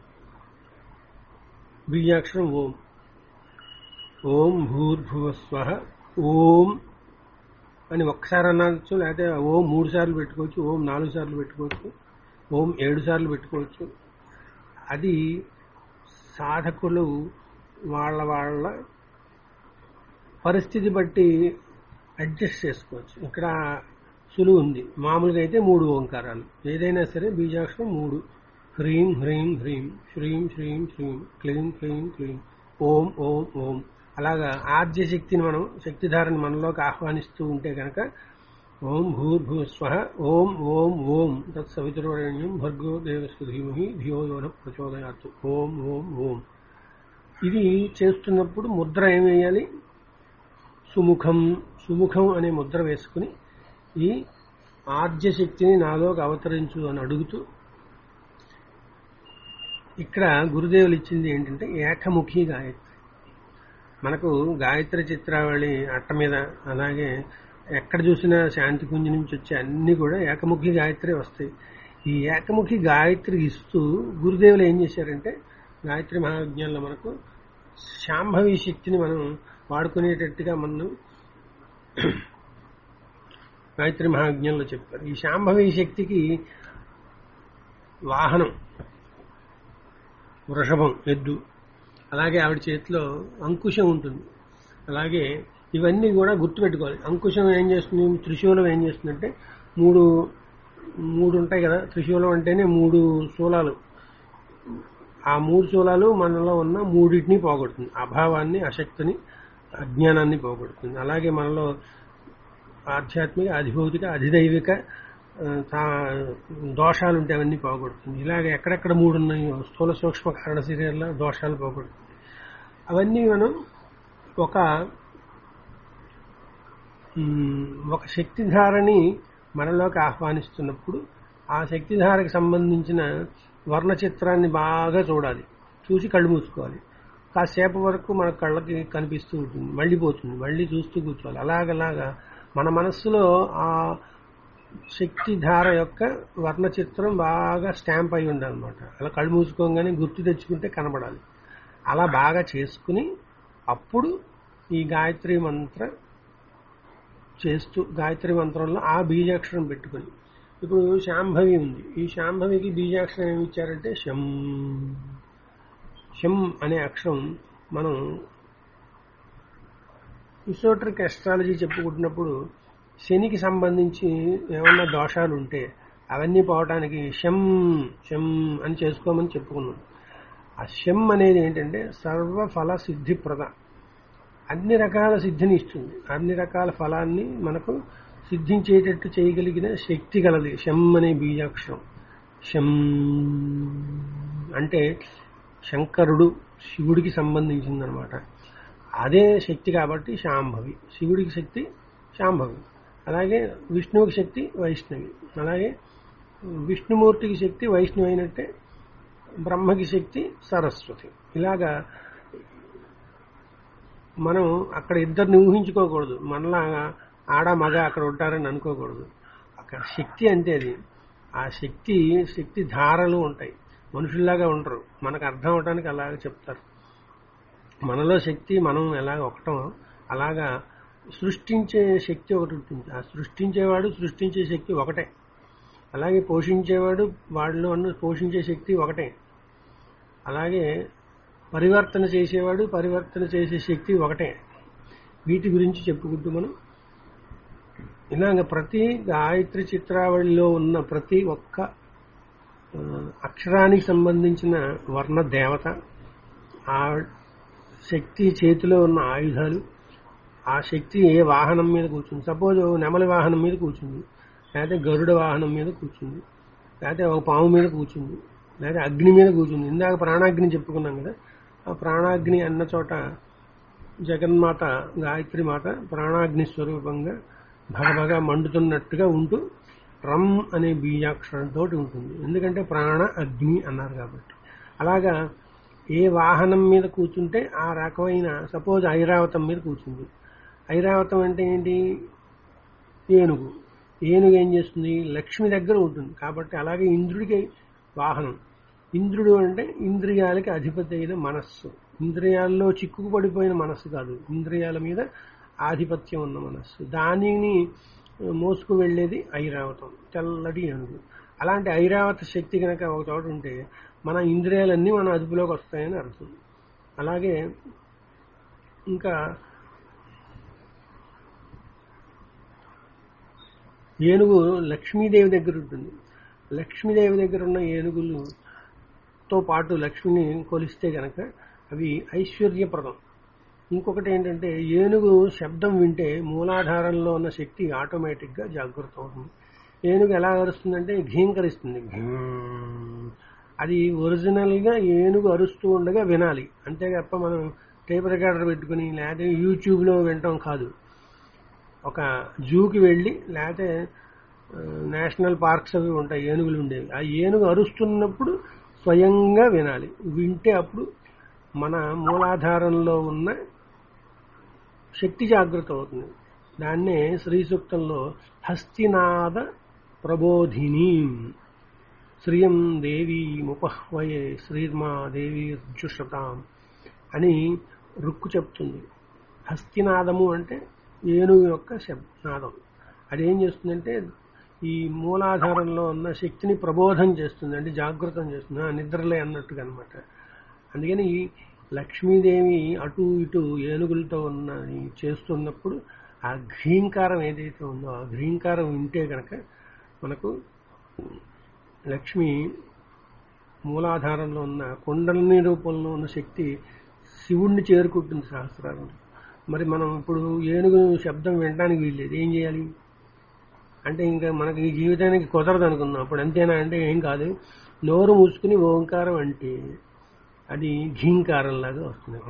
A: బీజాక్షరం ఓం ఓం భూర్భువ స్వహ ఓం అని ఒక్కసారి అనొచ్చు లేకపోతే ఓం మూడు సార్లు పెట్టుకోవచ్చు ఓం నాలుగు సార్లు పెట్టుకోవచ్చు ఓం ఏడు సార్లు పెట్టుకోవచ్చు అది సాధకులు వాళ్ళ వాళ్ళ పరిస్థితి బట్టి అడ్జస్ట్ చేసుకోవచ్చు ఇక్కడ సులువు ఉంది మామూలుగా అయితే మూడు ఓంకారాలు ఏదైనా సరే బీజాక్షరం మూడు హ్రీం హ్రీం హ్రీం శ్రీం శ్రీం శ్రీం క్లీం క్లీం క్లీం ఓం ఓం ఓం అలాగా ఆద్య శక్తిని మనం శక్తిధారని మనలోకి ఆహ్వానిస్తూ ఉంటే కనుక ఓం భూర్భూ స్వ ఓం ఓం ఓం తత్సవితుర్వరణ్యం భర్గో దేవస్సు ధీమహి ధియో యోన ప్రచోదయాత్తు ఓం ఓం ఓం ఇది చేస్తున్నప్పుడు ముద్ర ఏం వేయాలి సుముఖం సుముఖం అనే ముద్ర వేసుకుని ఈ ఆద్య శక్తిని నాలోకి అవతరించు అని అడుగుతూ ఇక్కడ గురుదేవులు ఇచ్చింది ఏంటంటే ఏకముఖి గాయత్రి మనకు గాయత్రి చిత్రావళి అట్ట మీద అలాగే ఎక్కడ చూసినా శాంతి కుంజ నుంచి వచ్చే అన్ని కూడా ఏకముఖి గాయత్రి వస్తాయి ఈ ఏకముఖి గాయత్రి ఇస్తూ గురుదేవులు ఏం చేశారంటే గాయత్రి మహావిజ్ఞానంలో మనకు శాంభవి శక్తిని మనం వాడుకునేటట్టుగా మనం గాయత్రి మహావిజ్ఞంలో చెప్పారు ఈ శాంభవి శక్తికి వాహనం వృషభం ఎద్దు అలాగే ఆవిడ చేతిలో అంకుశం ఉంటుంది అలాగే ఇవన్నీ కూడా గుర్తుపెట్టుకోవాలి అంకుశం ఏం చేస్తుంది త్రిశూలం ఏం చేస్తుందంటే మూడు మూడు ఉంటాయి కదా త్రిశూలం అంటేనే మూడు శూలాలు ఆ మూడు శూలాలు మనలో ఉన్న మూడింటిని పోగొడుతుంది అభావాన్ని అశక్తిని అజ్ఞానాన్ని పోగొడుతుంది అలాగే మనలో ఆధ్యాత్మిక అధిభౌతిక అధిదైవిక ఆ, తా- దోషాలు ఉంటే అవన్నీ పోగొడుతుంది ఇలాగ ఎక్కడెక్కడ మూడు ఉన్నాయో స్థూల సూక్ష్మ కారణ శరీరంలో దోషాలు పోగొడుతుంది అవన్నీ మనం ఒక మ్, ఒక శక్తిధారని మనలోకి ఆహ్వానిస్తున్నప్పుడు ఆ శక్తిధారకు సంబంధించిన వర్ణ చిత్రాన్ని బాగా చూడాలి చూసి కళ్ళు మూసుకోవాలి కాసేపు వరకు మన కళ్ళకి కనిపిస్తూ ఉంటుంది మళ్ళీ పోతుంది మళ్ళీ చూస్తూ కూర్చోవాలి అలాగలాగా మన మనస్సులో ఆ శక్తిధార యొక్క వర్ణ చిత్రం బాగా స్టాంప్ అయి ఉండాలన్నమాట అలా కళ్ళు మూసుకోగానే గుర్తు తెచ్చుకుంటే కనబడాలి అలా బాగా చేసుకుని అప్పుడు ఈ గాయత్రి మంత్ర చేస్తూ గాయత్రి మంత్రంలో ఆ బీజాక్షరం పెట్టుకుని ఇప్పుడు శాంభవి ఉంది ఈ శాంభవికి బీజాక్షరం ఏమి ఇచ్చారంటే శం శం అనే అక్షరం మనం ఇసోట్రిక్ ఎస్ట్రాలజీ చెప్పుకుంటున్నప్పుడు శనికి సంబంధించి ఏమన్నా దోషాలు ఉంటే అవన్నీ పోవటానికి శం శం అని చేసుకోమని చెప్పుకున్నాం ఆ శం అనేది ఏంటంటే సర్వఫల సిద్ధిప్రద అన్ని రకాల సిద్ధిని ఇస్తుంది అన్ని రకాల ఫలాన్ని మనకు సిద్ధించేటట్టు చేయగలిగిన శక్తి గలది శం అనే బీజాక్షరం శం అంటే శంకరుడు శివుడికి సంబంధించిందనమాట అదే శక్తి కాబట్టి శాంభవి శివుడికి శక్తి శాంభవి అలాగే విష్ణువుకి శక్తి వైష్ణవి అలాగే విష్ణుమూర్తికి శక్తి వైష్ణవి అయినట్టే బ్రహ్మకి శక్తి సరస్వతి ఇలాగా మనం అక్కడ ఇద్దరిని ఊహించుకోకూడదు మనలాగా ఆడ మగ అక్కడ ఉంటారని అనుకోకూడదు అక్కడ శక్తి అంతే అది ఆ శక్తి శక్తి ధారలు ఉంటాయి మనుషుల్లాగా ఉండరు మనకు అర్థం అవడానికి అలాగ చెప్తారు మనలో శక్తి మనం ఎలాగ ఒకటం అలాగా సృష్టించే శక్తి ఒకటి ఉంటుంది ఆ సృష్టించేవాడు సృష్టించే శక్తి ఒకటే అలాగే పోషించేవాడు వాడిలో ఉన్న పోషించే శక్తి ఒకటే అలాగే పరివర్తన చేసేవాడు పరివర్తన చేసే శక్తి ఒకటే వీటి గురించి చెప్పుకుంటూ మనం ఇలాగ ప్రతి గాయత్రి చిత్రావళిలో ఉన్న ప్రతి ఒక్క ఆ, అక్షరానికి సంబంధించిన వర్ణ దేవత ఆ శక్తి చేతిలో ఉన్న ఆయుధాలు ఆ శక్తి ఏ వాహనం మీద కూర్చుంది సపోజ్ నెమలి వాహనం మీద కూర్చుంది లేకపోతే గరుడ వాహనం మీద కూర్చుంది లేకపోతే ఒక పాము మీద కూర్చుంది లేకపోతే అగ్ని మీద కూర్చుంది ఇందాక ప్రాణాగ్ని చెప్పుకున్నాం కదా ఆ ప్రాణాగ్ని అన్న చోట జగన్మాత గాయత్రి మాత ప్రాణాగ్ని స్వరూపంగా భగభగా మండుతున్నట్టుగా ఉంటూ రమ్ అనే బీజాక్షరంతో ఉంటుంది ఎందుకంటే ప్రాణ అగ్ని అన్నారు కాబట్టి అలాగా ఏ వాహనం మీద కూర్చుంటే ఆ రకమైన సపోజ్ ఐరావతం మీద కూర్చుంది ఐరావతం అంటే ఏంటి ఏనుగు ఏనుగు ఏం చేస్తుంది లక్ష్మి దగ్గర ఉంటుంది కాబట్టి అలాగే ఇంద్రుడికి వాహనం ఇంద్రుడు అంటే ఇంద్రియాలకి అధిపతి అయిన మనస్సు ఇంద్రియాల్లో చిక్కుకుపడిపోయిన మనస్సు కాదు ఇంద్రియాల మీద ఆధిపత్యం ఉన్న మనస్సు దానిని మోసుకు వెళ్ళేది ఐరావతం తెల్లటి ఏనుగు అలాంటి ఐరావత శక్తి కనుక ఒక చోట ఉంటే మన ఇంద్రియాలన్నీ మన అదుపులోకి వస్తాయని అర్థం అలాగే ఇంకా ఏనుగు లక్ష్మీదేవి దగ్గర ఉంటుంది లక్ష్మీదేవి దగ్గర ఉన్న ఏనుగులతో పాటు లక్ష్మిని కొలిస్తే గనక అవి ఐశ్వర్యప్రదం ఇంకొకటి ఏంటంటే ఏనుగు శబ్దం వింటే మూలాధారంలో ఉన్న శక్తి ఆటోమేటిక్గా జాగృతం అవుతుంది ఏనుగు ఎలా అరుస్తుందంటే ఘీంకరిస్తుంది ఘీం. అది ఒరిజినల్గా ఏనుగు అరుస్తూ ఉండగా వినాలి అంతే తప్ప మనం టేప్ రికార్డర్ పెట్టుకుని లేకపోతే యూట్యూబ్లో వినటం కాదు ఒక జూకి వెళ్ళి లేకపోతే ఆ, నేషనల్ పార్క్స్ అవి ఉంటాయి ఏనుగులు ఉండేవి ఆ ఏనుగు అరుస్తున్నప్పుడు స్వయంగా వినాలి వింటే అప్పుడు మన మూలాధారంలో ఉన్న శక్తి జాగృతం అవుతుంది దాన్నే శ్రీ సూక్తంలో హస్తినాద ప్రబోధిని శ్రియం దేవి ముపహ్వయే శ్రీర్మా దేవి జుషతాం అని రుక్కు చెప్తుంది హస్తినాదము అంటే ఏనుగు యొక్క శబ్దనాదం అదేం చేస్తుందంటే ఈ మూలాధారంలో ఉన్న శక్తిని ప్రబోధం చేస్తుంది అంటే జాగృతం చేస్తుంది ఆ నిద్రలే అన్నట్టుగా అనమాట అందుకని ఈ లక్ష్మీదేవి అటు ఇటు ఏనుగులతో ఉన్న ఈ చేస్తున్నప్పుడు ఆ ఘ్రీంకారం ఏదైతే ఉందో ఆ ఘ్రీంకారం వింటే కనుక మనకు లక్ష్మి మూలాధారంలో ఉన్న కుండలిని రూపంలో ఉన్న శక్తి శివుణ్ణి చేరుకుంటుంది సహస్రారం మరి మనం ఇప్పుడు ఏనుగు శబ్దం వినడానికి వీల్లేదు ఏం చేయాలి అంటే ఇంకా మనకి ఈ జీవితానికి కుదరదు అనుకుందాం అప్పుడు అంతేనా అంటే ఏం కాదు నోరు మూసుకుని ఓంకారం అంటే అది ఘీంకారం లాగా వస్తుంది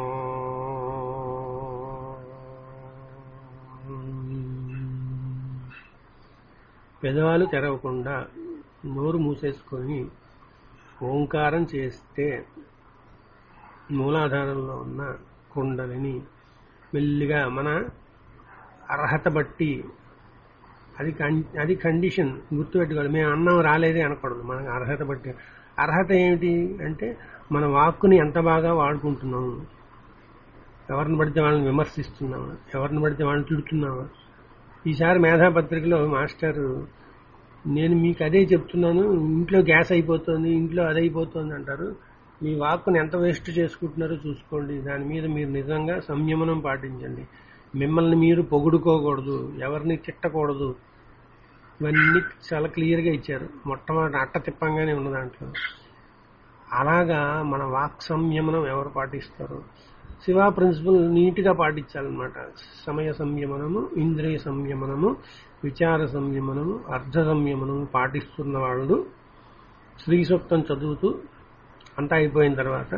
A: పెదవాలు తెరవకుండా నోరు మూసేసుకొని ఓంకారం చేస్తే మూలాధారంలో ఉన్న కుండలిని మెల్లిగా మన అర్హత బట్టి అది కం- అది కండిషన్ గుర్తుపెట్టుకోవాలి మేము అన్నం రాలేదే అనకూడదు మనకు అర్హత బట్టి అర్హత ఏమిటి అంటే మన వాక్కుని ఎంత బాగా వాడుకుంటున్నాము ఎవరిని పడితే వాళ్ళని విమర్శిస్తున్నామా ఎవరిని పడితే వాళ్ళని తిడుతున్నామా ఈసారి మేధాపత్రికలో మాస్టర్ నేను మీకు అదే చెప్తున్నాను ఇంట్లో గ్యాస్ అయిపోతుంది ఇంట్లో అది అయిపోతుంది అంటారు మీ వాక్కుని ఎంత వేస్ట్ చేసుకుంటున్నారో చూసుకోండి దాని మీద మీరు నిజంగా సంయమనం పాటించండి మిమ్మల్ని మీరు పొగుడుకోకూడదు ఎవరిని తిట్టకూడదు ఇవన్నీ చాలా క్లియర్గా ఇచ్చారు మొట్టమొదటి అట్ట తిప్పంగానే ఉన్న దాంట్లో అలాగా మన వాక్ సంయమనం ఎవరు పాటిస్తారో శివ ప్రిన్సిపల్ నీట్గా పాటించాలన్నమాట సమయ సంయమనము ఇంద్రియ సంయమనము విచార సంయమనము అర్ధ సంయమనము పాటిస్తున్న వాళ్ళు శ్రీ సూక్తం చదువుతూ అంతా అయిపోయిన తర్వాత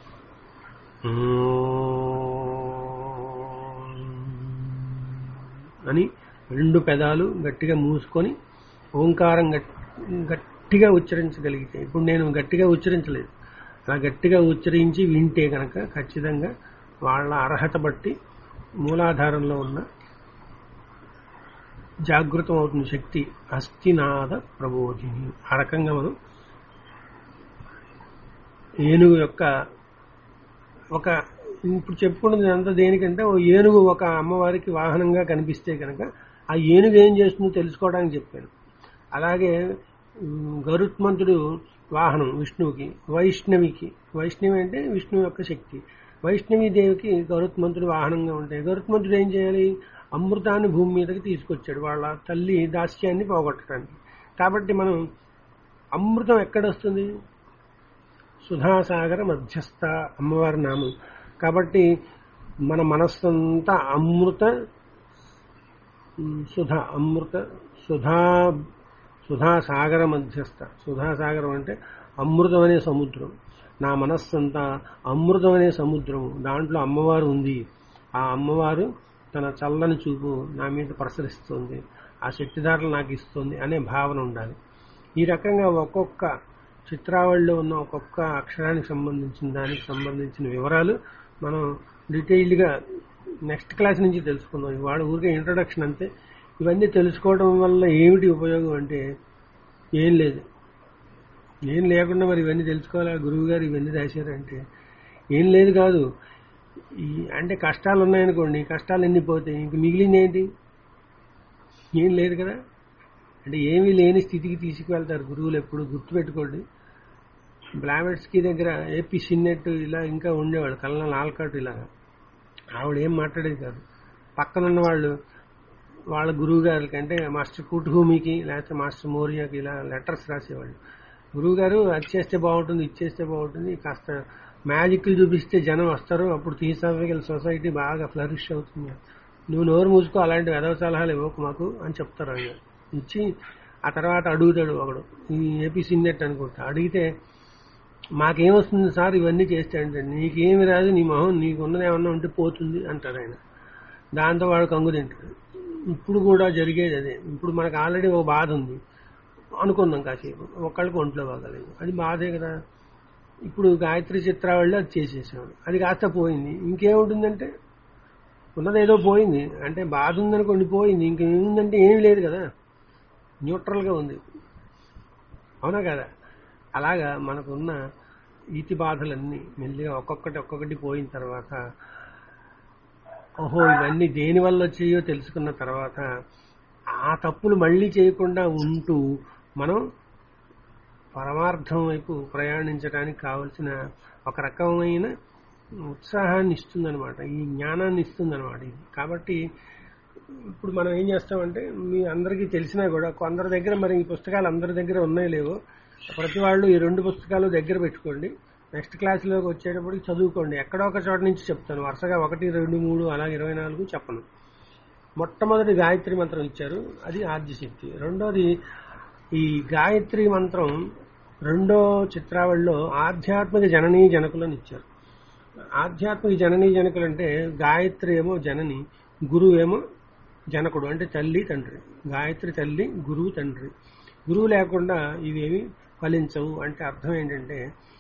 A: అని రెండు పెదాలు గట్టిగా మూసుకొని ఓంకారం గట్- గట్టిగా ఉచ్చరించగలిగితే ఇప్పుడు నేను గట్టిగా ఉచ్చరించలేదు అలా గట్టిగా ఉచ్చరించి వింటే కనుక ఖచ్చితంగా వాళ్ళ అర్హత బట్టి మూలాధారంలో ఉన్న జాగృతం అవుతుంది శక్తి అస్థినాద ప్రబోధిని ఆ రకంగా మనం ఏనుగు యొక్క ఒక ఇప్పుడు చెప్పుకున్నది అంతా దేనికంటే ఓ ఏనుగు ఒక అమ్మవారికి వాహనంగా కనిపిస్తే కనుక ఆ ఏనుగు ఏం చేస్తుందో తెలుసుకోవడానికి చెప్పాను అలాగే ఉమ్, గరుత్మంతుడు వాహనం విష్ణువుకి వైష్ణవికి వైష్ణవి అంటే విష్ణువు యొక్క శక్తి వైష్ణవి దేవికి గరుత్మంతుడు వాహనంగా ఉంటాయి గరుత్మంతుడు ఏం చేయాలి అమృతాన్ని భూమి మీదకి తీసుకొచ్చాడు వాళ్ళ తల్లి దాస్యాన్ని పోగొట్టడానికి కాబట్టి మనం అమృతం ఎక్కడొస్తుంది సుధాసాగర మధ్యస్థ అమ్మవారి నామం కాబట్టి మన మనస్సంతా అమృత ఉమ్, సుధ అమృత సుధా సుధాసాగర మధ్యస్థ సుధాసాగరం అంటే అమృతం అనే సముద్రం నా మనస్సంతా అమృతం అనే సముద్రం దాంట్లో అమ్మవారు ఉంది ఆ అమ్మవారు తన చల్లని చూపు నా మీద ప్రసరిస్తుంది ఆ శక్తిధారలు నాకు ఇస్తుంది అనే భావన ఉండాలి ఈ రకంగా ఒక్కొక్క చిత్రావళిలో ఉన్న ఒక్కొక్క అక్షరానికి సంబంధించిన దానికి సంబంధించిన వివరాలు మనం డీటెయిల్డ్గా నెక్స్ట్ క్లాస్ నుంచి తెలుసుకుందాం ఇవాళ ఊరికే ఇంట్రొడక్షన్ అంతే ఇవన్నీ తెలుసుకోవడం వల్ల ఏమిటి ఉపయోగం అంటే ఏం లేదు ఏం లేకుండా మరి ఇవన్నీ తెలుసుకోవాలా గురువు గారు ఇవన్నీ రాశారంటే ఏం లేదు కాదు ఈ అంటే కష్టాలు ఉన్నాయనుకోండి కష్టాలు ఎన్ని పోతాయి ఇంక మిగిలింది ఏంటి ఏం లేదు కదా అంటే ఏమీ లేని స్థితికి తీసుకువెళ్తారు గురువులు ఎప్పుడు గుర్తుపెట్టుకోండి బ్లావెట్స్కి దగ్గర ఏపీ సిన్నెట్ ఇలా ఇంకా ఉండేవాడు కల్లా ఆల్కట్ ఇలా ఆవిడ ఏం మాట్లాడేది కాదు పక్కనున్న వాళ్ళు వాళ్ళ గురువు గారికి అంటే మాస్టర్ కుటుభూమికి లేకపోతే మాస్టర్ మోరియాకి ఇలా లెటర్స్ రాసేవాళ్ళు గురువు గారు అది చేస్తే బాగుంటుంది ఇది చేస్తే బాగుంటుంది కాస్త మ్యాజిక్లు చూపిస్తే జనం వస్తారు అప్పుడు థియోసాఫికల్ సొసైటీ బాగా ఫ్లరిష్ అవుతుంది నువ్వు నోరు మూసుకో అలాంటి వెదవ సలహాలు ఇవ్వకు మాకు అని చెప్తారు ఆయన ఇచ్చి ఆ తర్వాత అడుగుతాడు ఒకడు ఈ ఏపీ సిన్నెట్ అనుకుంటా అడిగితే మాకేమొస్తుంది సార్ ఇవన్నీ చేస్తే అంటే నీకేమి రాదు నీ మొహం నీకున్నది ఏమన్నా ఉంటే పోతుంది అంటాడు ఆయన దాంతో వాడు కంగు తింటాడు ఇప్పుడు కూడా జరిగేది అదే ఇప్పుడు మనకు ఆల్రెడీ ఒక బాధ ఉంది అనుకుందాం కాసేపు ఒకళ్ళకి ఒంట్లో బాగాలేదు అది బాధే కదా ఇప్పుడు గాయత్రి చిత్రావళిలో అది చేసేసాం అది కాస్త పోయింది ఇంకేముంటుందంటే ఉన్నదేదో పోయింది అంటే బాధ ఉందనుకోండి పోయింది ఇంకేముందంటే ఏమీ లేదు కదా న్యూట్రల్గా ఉంది అవునా కదా అలాగా మనకున్న ఈతి బాధలన్నీ మెల్లిగా ఒక్కొక్కటి ఒక్కొక్కటి పోయిన తర్వాత ఓహో ఇవన్నీ దేని వల్ల వచ్చాయో తెలుసుకున్న తర్వాత ఆ తప్పులు మళ్ళీ చేయకుండా ఉంటూ మనం పరమార్థం వైపు ప్రయాణించడానికి కావలసిన ఒక రకమైన ఉత్సాహాన్ని ఇస్తుందన్నమాట ఈ జ్ఞానాన్ని ఇస్తుందన్నమాట ఇది కాబట్టి ఇప్పుడు మనం ఏం చేస్తామంటే మీ అందరికీ తెలిసినా కూడా కొందరి దగ్గర మరి ఈ పుస్తకాలు అందరి దగ్గర ఉన్నాయో లేవో ప్రతి వాళ్ళు ఈ రెండు పుస్తకాలు దగ్గర పెట్టుకోండి నెక్స్ట్ క్లాస్లోకి వచ్చేటప్పటికి చదువుకోండి ఎక్కడో ఒక చోట నుంచి చెప్తాను వరుసగా ఒకటి రెండు మూడు అలాగే ఇరవై నాలుగు చెప్పను మొట్టమొదటి గాయత్రి మంత్రం ఇచ్చారు అది ఆద్యశక్తి రెండోది ఈ గాయత్రి మంత్రం రెండో చిత్రావళిలో ఆధ్యాత్మిక జననీ జనకులను ఇచ్చారు ఆధ్యాత్మిక జననీ జనకులు అంటే గాయత్రి ఏమో జనని గురువు ఏమో జనకుడు అంటే తల్లి తండ్రి గాయత్రి తల్లి గురువు తండ్రి గురువు లేకుండా ఇవేమి ఫలించవు అంటే అర్థం ఏంటంటే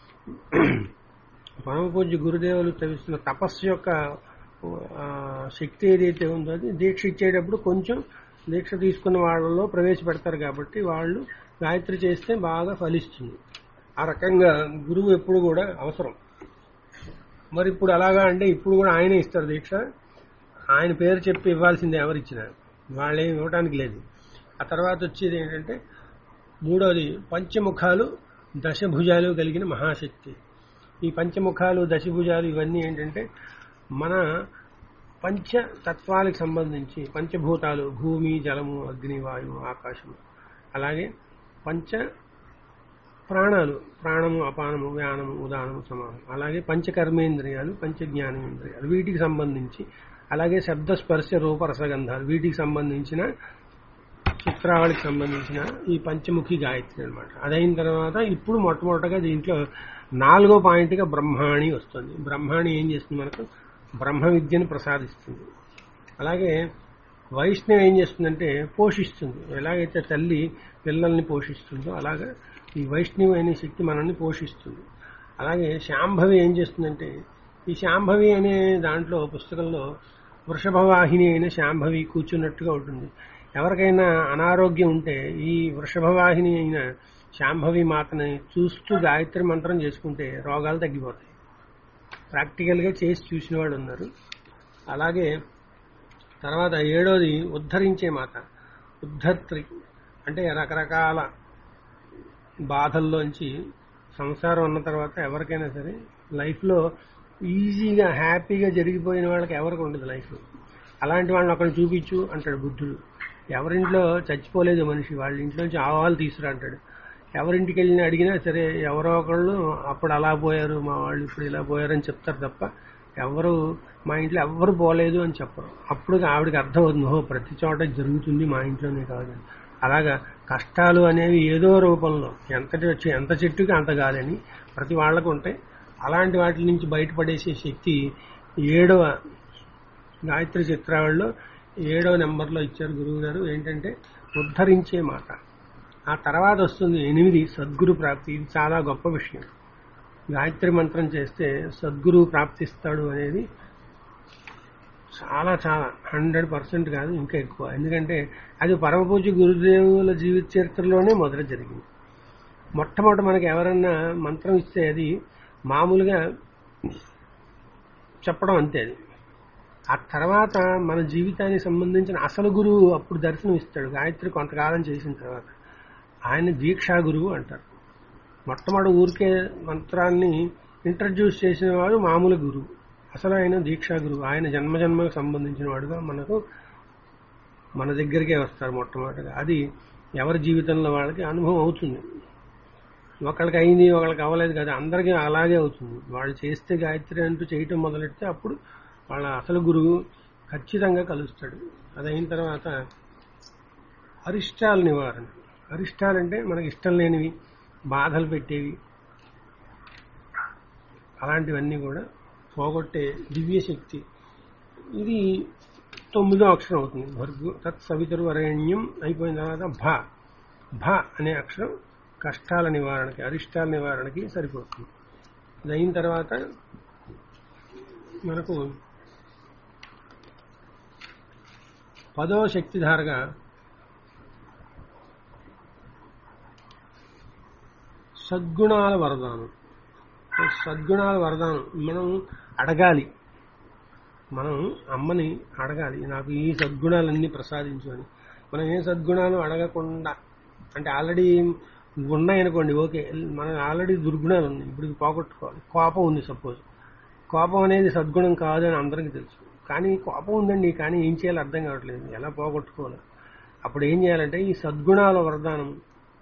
A: పరమ పూజ్య గురుదేవులు తవిస్తున్న తపస్సు యొక్క ఆ, శక్తి ఏదైతే ఉందో అది దీక్ష ఇచ్చేటప్పుడు కొంచెం దీక్ష తీసుకున్న వాళ్ళలో ప్రవేశపెడతారు కాబట్టి వాళ్ళు గాయత్రి చేస్తే బాగా ఫలిస్తుంది ఆ రకంగా గురువు ఎప్పుడు కూడా అవసరం మరి ఇప్పుడు అలాగా అంటే ఇప్పుడు కూడా ఆయనే ఇస్తారు దీక్ష ఆయన పేరు చెప్పి ఇవ్వాల్సిందే ఎవరిచ్చినా వాళ్ళేం ఇవ్వడానికి లేదు ఆ తర్వాత వచ్చేది ఏంటంటే మూడోది పంచముఖాలు దశభుజాలు కలిగిన మహాశక్తి ఈ పంచముఖాలు దశభుజాలు ఇవన్నీ ఏంటంటే మన పంచ తత్వాలకు సంబంధించి పంచభూతాలు భూమి జలము అగ్ని వాయువు ఆకాశము అలాగే పంచ ప్రాణాలు ప్రాణము అపానము వ్యానము ఉదానము సమానం అలాగే పంచకర్మేంద్రియాలు పంచ జ్ఞానేంద్రియాలు వీటికి సంబంధించి అలాగే శబ్ద స్పర్శ రూప రసగంధాలు వీటికి సంబంధించిన చిత్రావళికి సంబంధించిన ఈ పంచముఖి గాయత్రి అన్నమాట అదైన తర్వాత ఇప్పుడు మొట్టమొదటగా దీంట్లో నాలుగో పాయింట్గా బ్రహ్మాణి వస్తుంది బ్రహ్మాణి ఏం చేస్తుంది మనకు బ్రహ్మ విద్యను ప్రసాదిస్తుంది అలాగే వైష్ణవి ఏం చేస్తుందంటే పోషిస్తుంది ఎలాగైతే తల్లి పిల్లల్ని పోషిస్తుందో అలాగా ఈ వైష్ణవి అనే శక్తి మనల్ని పోషిస్తుంది అలాగే శాంభవి ఏం చేస్తుందంటే ఈ శాంభవి అనే దాంట్లో పుస్తకంలో వృషభవాహిని అయిన శాంభవి కూర్చున్నట్టుగా ఉంటుంది ఎవరికైనా అనారోగ్యం ఉంటే ఈ వృషభవాహిని అయిన శాంభవి మాతని చూస్తూ గాయత్రి మంత్రం చేసుకుంటే రోగాలు తగ్గిపోతాయి ప్రాక్టికల్గా చేసి చూసిన వాళ్ళు ఉన్నారు అలాగే తర్వాత ఏడోది ఉద్ధరించే మాత ఉద్ధర్త్రి అంటే రకరకాల బాధల్లోంచి సంసారం ఉన్న తర్వాత ఎవరికైనా సరే లైఫ్లో ఈజీగా హ్యాపీగా జరిగిపోయిన వాళ్ళకి ఎవరికి ఉండదు లైఫ్ అలాంటి వాళ్ళని ఒకరిని చూపించు అంటాడు బుద్ధుడు ఎవరింట్లో చచ్చిపోలేదు మనిషి వాళ్ళ ఇంట్లోంచి ఆవాలు తీసుకురా అంటాడు ఎవరింటికి వెళ్ళినా అడిగినా సరే ఎవరో ఒకళ్ళు అప్పుడు అలా పోయారు మా వాళ్ళు ఇప్పుడు ఇలా పోయారు అని చెప్తారు తప్ప ఎవరు మా ఇంట్లో ఎవ్వరు పోలేదు అని చెప్పరు అప్పుడు ఆవిడకి అర్థం అవుతుంది ఓహో ప్రతి చోట జరుగుతుంది మా ఇంట్లోనే కాదు అని. అలాగా కష్టాలు అనేవి ఏదో రూపంలో ఎంతటి వచ్చి ఎంత చెట్టుకి అంత గాలని ప్రతి వాళ్ళకు ఉంటాయి అలాంటి వాటి నుంచి బయటపడేసే శక్తి ఏడవ గాయత్రి చిత్రావళిలో ఏడవ నెంబర్లో ఇచ్చారు గురువు గారు ఏంటంటే ఉద్ధరించే మాట ఆ తర్వాత వస్తుంది ఎనిమిది సద్గురు ప్రాప్తి ఇది చాలా గొప్ప విషయం గాయత్రి మంత్రం చేస్తే సద్గురువు ప్రాప్తిస్తాడు అనేది చాలా చాలా హండ్రెడ్ పర్సెంట్ కాదు ఇంకా ఎక్కువ ఎందుకంటే అది పరమపూజ గురుదేవుల జీవిత చరిత్రలోనే మొదట జరిగింది మొట్టమొదట మనకి ఎవరన్నా మంత్రం ఇస్తే అది మామూలుగా చెప్పడం అంతే అది ఆ తర్వాత మన జీవితానికి సంబంధించిన అసలు గురువు అప్పుడు దర్శనం ఇస్తాడు గాయత్రి కొంతకాలం చేసిన తర్వాత ఆయన దీక్షా గురువు అంటారు మొట్టమొదటి ఊరికే మంత్రాన్ని ఇంట్రడ్యూస్ చేసిన వాడు మామూలు గురువు అసలు ఆయన దీక్షా గురువు ఆయన జన్మ జన్మకు సంబంధించిన వాడుగా మనకు మన దగ్గరికే వస్తారు మొట్టమొదటిగా అది ఎవరి జీవితంలో వాళ్ళకి అనుభవం అవుతుంది ఒకళ్ళకి అయింది ఒకళ్ళకి అవ్వలేదు కదా అందరికీ అలాగే అవుతుంది వాళ్ళు చేస్తే గాయత్రి అంటూ చేయటం మొదలెడితే అప్పుడు వాళ్ళ అసలు గురువు ఖచ్చితంగా కలుస్తాడు అది అయిన తర్వాత అరిష్టాల నివారణ అరిష్టాలంటే మనకి ఇష్టం లేనివి బాధలు పెట్టేవి అలాంటివన్నీ కూడా పోగొట్టే దివ్య శక్తి ఇది తొమ్మిదో అక్షరం అవుతుంది భర్గు తత్ సవితరు వరేణ్యం అయిపోయిన తర్వాత భ భ అనే అక్షరం కష్టాల నివారణకి అరిష్టాల నివారణకి సరిపోతుంది ఇది అయిన తర్వాత మనకు పదో శక్తిధారగా సద్గుణాల వరదానం సద్గుణాల వరదానం మనం అడగాలి మనం అమ్మని అడగాలి నాకు ఈ సద్గుణాలన్నీ ప్రసాదించు అని మనం ఏ సద్గుణాలు అడగకుండా అంటే ఆల్రెడీ ఉన్నాయనుకోండి ఓకే మనం ఆల్రెడీ దుర్గుణాలు ఉన్నాయి ఇప్పుడు ఇవి పోగొట్టుకోవాలి కోపం ఉంది సపోజ్ కోపం అనేది సద్గుణం కాదు అని అందరికీ తెలుసు కానీ కోపం ఉందండి కానీ ఏం చేయాలో అర్థం కావట్లేదు ఎలా పోగొట్టుకోవాలి అప్పుడు ఏం చేయాలంటే ఈ సద్గుణాల వరదానం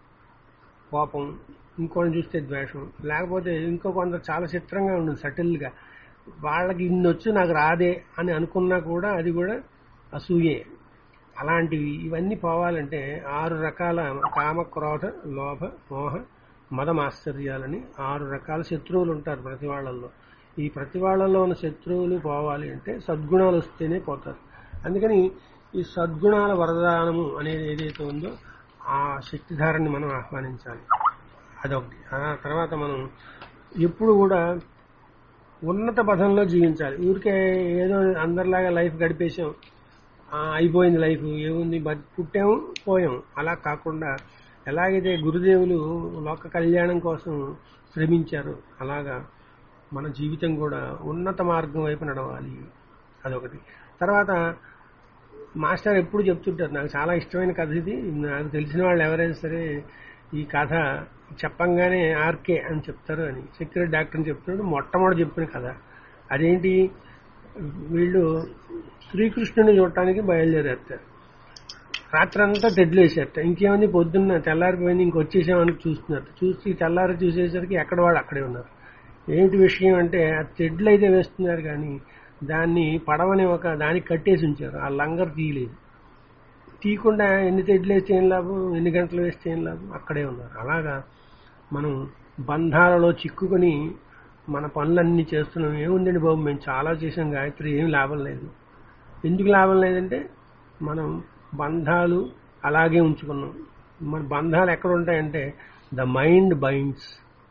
A: కోపం ఇంకోటి చూస్తే ద్వేషం లేకపోతే ఇంకో కొంత చాలా చిత్రంగా ఉంటుంది సటిల్గా వాళ్ళకి ఇన్ని వచ్చి నాకు రాదే అని అనుకున్నా కూడా అది కూడా అసూయే అలాంటివి ఇవన్నీ పోవాలంటే ఆరు రకాల కామ క్రోధ లోభ మోహ మదమాశ్చర్యాలని ఆరు రకాల శత్రువులు ఉంటారు ప్రతి వాళ్ళల్లో ఈ ప్రతి వాళ్ళల్లో ఉన్న శత్రువులు పోవాలి అంటే సద్గుణాలు వస్తేనే పోతారు అందుకని ఈ సద్గుణాల వరదానము అనేది ఏదైతే ఉందో ఆ శక్తిధారాన్ని మనం ఆహ్వానించాలి అదొకటి ఆ తర్వాత మనం ఎప్పుడు కూడా ఉన్నత పథంలో జీవించాలి ఊరికే ఏదో అందరిలాగా లైఫ్ గడిపేసాం ఆ, అయిపోయింది లైఫ్ ఏముంది బతి- పుట్టాము పోయాం అలా కాకుండా ఎలాగైతే గురుదేవులు లోక కళ్యాణం కోసం శ్రమించారు అలాగా మన జీవితం కూడా ఉన్నత మార్గం వైపు నడవాలి అదొకటి తర్వాత మాస్టర్ ఎప్పుడు చెప్తుంటారు నాకు చాలా ఇష్టమైన కథ ఇది నాకు తెలిసిన వాళ్ళు ఎవరైనా సరే ఈ కథ చెప్పంగానే ఆర్కే అని చెప్తారు అని సెక్యూరిటీ డాక్టర్ అని చెప్తున్నాడు మొట్టమొదటి చెప్పిన కథ అదేంటి వీళ్ళు శ్రీకృష్ణుని చూడటానికి బయలుదేరారు రాత్రంతా తెడ్లు వేసారట ఇంకేముంది పొద్దున్న తెల్లారిపోయింది ఇంకొచ్చేసామని చూస్తున్నారు చూసి తెల్లారి చూసేసరికి ఎక్కడ వాళ్ళు అక్కడే ఉన్నారు ఏంటి విషయం అంటే ఆ తెడ్లు అయితే వేస్తున్నారు కానీ దాన్ని పడవని ఒక దానికి కట్టేసి ఉంచారు ఆ లంగర్ తీయలేదు తీయకుండా ఎన్ని తెడ్లు వేస్తే ఏం లాభం ఎన్ని గంటలు వేస్తే ఏం లాభం అక్కడే ఉన్నారు అలాగా మనం బంధాలలో చిక్కుకొని మన పనులన్నీ చేస్తున్నాం ఏముందండి బాబు మేము చాలా చేసాం గాయత్రి ఏం లాభం లేదు ఎందుకు లాభం లేదంటే మనం బంధాలు అలాగే ఉంచుకున్నాం మన బంధాలు ఎక్కడ ఉంటాయంటే ద మైండ్ బైండ్స్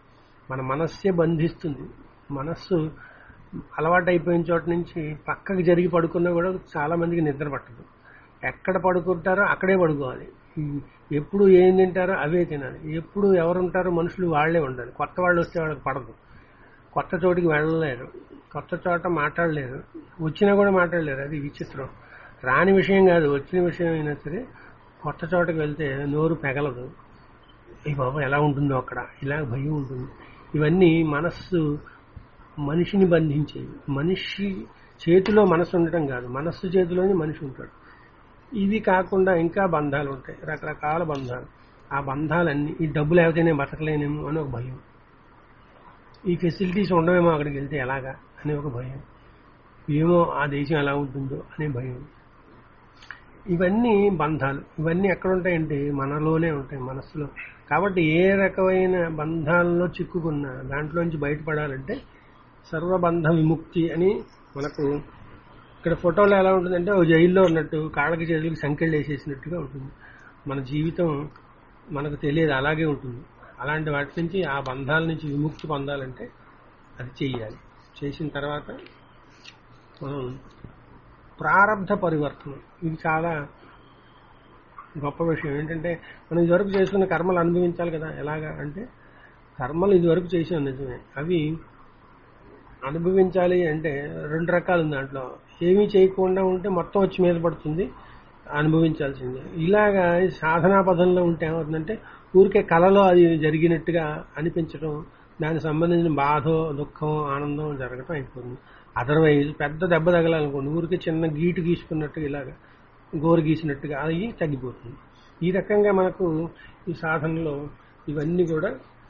A: మన మనస్సే బంధిస్తుంది మనస్సు అలవాటైపోయిన చోట నుంచి పక్కకి జరిగి పడుకున్నా కూడా చాలా మందికి నిద్ర పట్టదు ఎక్కడ పడుకుంటారో అక్కడే పడుకోవాలి ఉమ్, ఎప్పుడు ఏం తింటారో అవే తినాలి ఎప్పుడు ఎవరు ఉంటారో మనుషులు వాళ్లే ఉండాలి కొత్త వాళ్ళు వస్తే వాళ్ళకి పడదు కొత్త చోటికి వెళ్ళలేరు కొత్త చోట మాట్లాడలేరు వచ్చినా కూడా మాట్లాడలేరు అది విచిత్రం రాని విషయం కాదు వచ్చిన విషయం అయినా సరే కొత్త చోటకి వెళ్తే నోరు పెగలదు ఈ బాబు ఎలా ఉంటుందో అక్కడ ఇలా భయం ఉంటుంది ఇవన్నీ మనస్సు మనిషిని బంధించేవి మనిషి చేతిలో మనసు ఉండటం కాదు మనస్సు చేతిలోనే మనిషి ఉంటాడు ఇవి కాకుండా ఇంకా బంధాలు ఉంటాయి రకరకాల బంధాలు ఆ బంధాలన్నీ ఈ డబ్బు లేకపోతే నేను బతకలేనేమో అని ఒక భయం ఈ ఫెసిలిటీస్ ఉండవేమో అక్కడికి వెళ్తే ఎలాగా అనే ఒక భయం ఏమో ఆ దేశం ఎలా ఉంటుందో అనే భయం ఇవన్నీ బంధాలు ఇవన్నీ ఎక్కడ ఉంటాయంటే మనలోనే ఉంటాయి మనస్సులో కాబట్టి ఏ రకమైన బంధాలలో చిక్కుకున్నా దాంట్లోంచి బయటపడాలంటే సర్వబంధ విముక్తి అని మనకు ఇక్కడ ఫోటోలో ఎలా ఉంటుందంటే ఓ జైల్లో ఉన్నట్టు కాళ్ళకి చేతులకి సంఖ్యలు వేసేసినట్టుగా ఉంటుంది మన జీవితం మనకు తెలియదు అలాగే ఉంటుంది అలాంటి వాటి నుంచి ఆ బంధాల నుంచి విముక్తి పొందాలంటే అది చెయ్యాలి చేసిన తర్వాత మనం ప్రారంధ పరివర్తనం ఇది చాలా గొప్ప విషయం ఏంటంటే మనం ఇదివరకు చేసుకున్న కర్మలు అనుభవించాలి కదా ఎలాగా అంటే కర్మలు ఇదివరకు చేసాం నిజమే అవి అనుభవించాలి అంటే రెండు రకాలు ఉంది దాంట్లో ఏమీ చేయకుండా ఉంటే మొత్తం వచ్చి మీద పడుతుంది అనుభవించాల్సిందే ఇలాగా ఈ సాధనా పదంలో ఉంటే ఏమవుతుందంటే ఊరికే కళలో అది జరిగినట్టుగా అనిపించడం దానికి సంబంధించిన బాధ దుఃఖం ఆనందం జరగటం అయిపోతుంది అదర్వైజ్ పెద్ద దెబ్బ తగలాలనుకోండి ఊరికే చిన్న గీటు గీసుకున్నట్టుగా ఇలాగా గోరు గీసినట్టుగా అది తగ్గిపోతుంది ఈ రకంగా మనకు ఈ సాధనలో ఇవన్నీ కూడా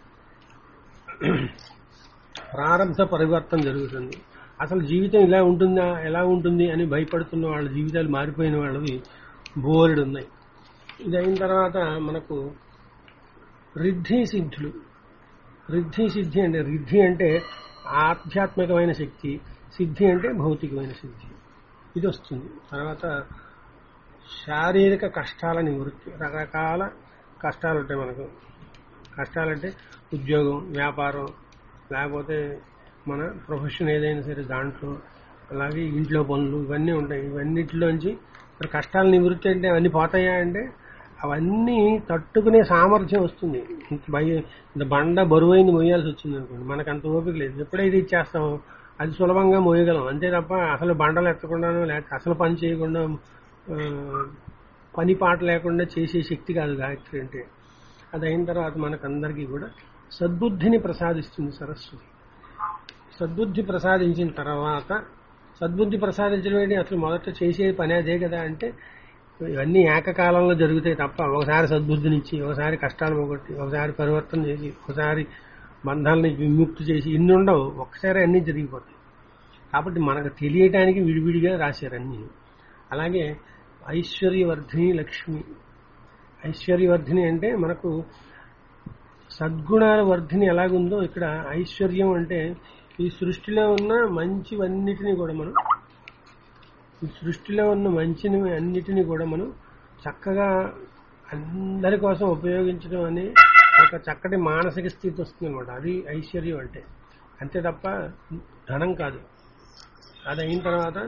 A: ప్రారంభ పరివర్తన జరుగుతుంది అసలు జీవితం ఇలా ఉంటుందా ఎలా ఉంటుంది అని భయపడుతున్న వాళ్ళ జీవితాలు మారిపోయిన వాళ్ళవి బోలెడు ఉన్నాయి ఇది అయిన తర్వాత మనకు రిద్ధి సిద్ధులు రిద్ధి సిద్ధి అంటే రిద్ధి అంటే ఆధ్యాత్మికమైన శక్తి సిద్ధి అంటే భౌతికమైన సిద్ధి ఇది వస్తుంది తర్వాత శారీరక కష్టాల నివృత్తి రకరకాల కష్టాలు ఉంటాయి మనకు కష్టాలంటే ఉద్యోగం వ్యాపారం లేకపోతే మన ప్రొఫెషన్ ఏదైనా సరే దాంట్లో అలాగే ఇంట్లో పనులు ఇవన్నీ ఉంటాయి ఇవన్నిటిలోంచి మరి కష్టాల నివృత్తి అంటే అవన్నీ పోతాయా అంటే అవన్నీ తట్టుకునే సామర్థ్యం వస్తుంది ఇంత భయ ఇంత బండ బరువైంది మోయాల్సి వచ్చింది అనుకోండి మనకు అంత ఓపిక లేదు ఎప్పుడైతే ఇచ్చేస్తామో అది సులభంగా మోయగలం అంతే తప్ప అసలు బండలు ఎత్తకుండాను లేకపోతే అసలు పని చేయకుండా ఆ, పని పాట లేకుండా చేసే శక్తి కాదు గాయత్రి అంటే అది అయిన తర్వాత మనకందరికీ కూడా సద్బుద్ధిని ప్రసాదిస్తుంది సరస్వతి సద్బుద్ధి ప్రసాదించిన తర్వాత సద్బుద్ధి ప్రసాదించడం ఏంటి అసలు మొదట చేసే పని అదే కదా అంటే ఇవన్నీ ఏకకాలంలో జరుగుతాయి తప్ప ఒకసారి సద్బుద్ధినిచ్చి ఒకసారి కష్టాలు పోగొట్టి ఒకసారి పరివర్తన చేసి ఒకసారి బంధాలని విముక్తి చేసి ఇన్ని ఉండవు ఒకసారి అన్నీ జరిగిపోతాయి కాబట్టి మనకు తెలియటానికి విడివిడిగా రాశారు అన్నీ అలాగే ఐశ్వర్యవర్ధిని లక్ష్మి ఐశ్వర్యవర్ధిని అంటే మనకు సద్గుణాల వర్ధిని ఎలాగుందో ఇక్కడ ఐశ్వర్యం అంటే ఈ సృష్టిలో ఉన్న మంచివన్నిటిని కూడా మనం ఈ సృష్టిలో ఉన్న మంచిని అన్నిటిని కూడా మనం చక్కగా అందరి కోసం ఉపయోగించడం అనే ఒక చక్కటి మానసిక స్థితి వస్తుంది అనమాట అది ఐశ్వర్యం అంటే అంతే తప్ప ధనం కాదు అది అయిన తర్వాత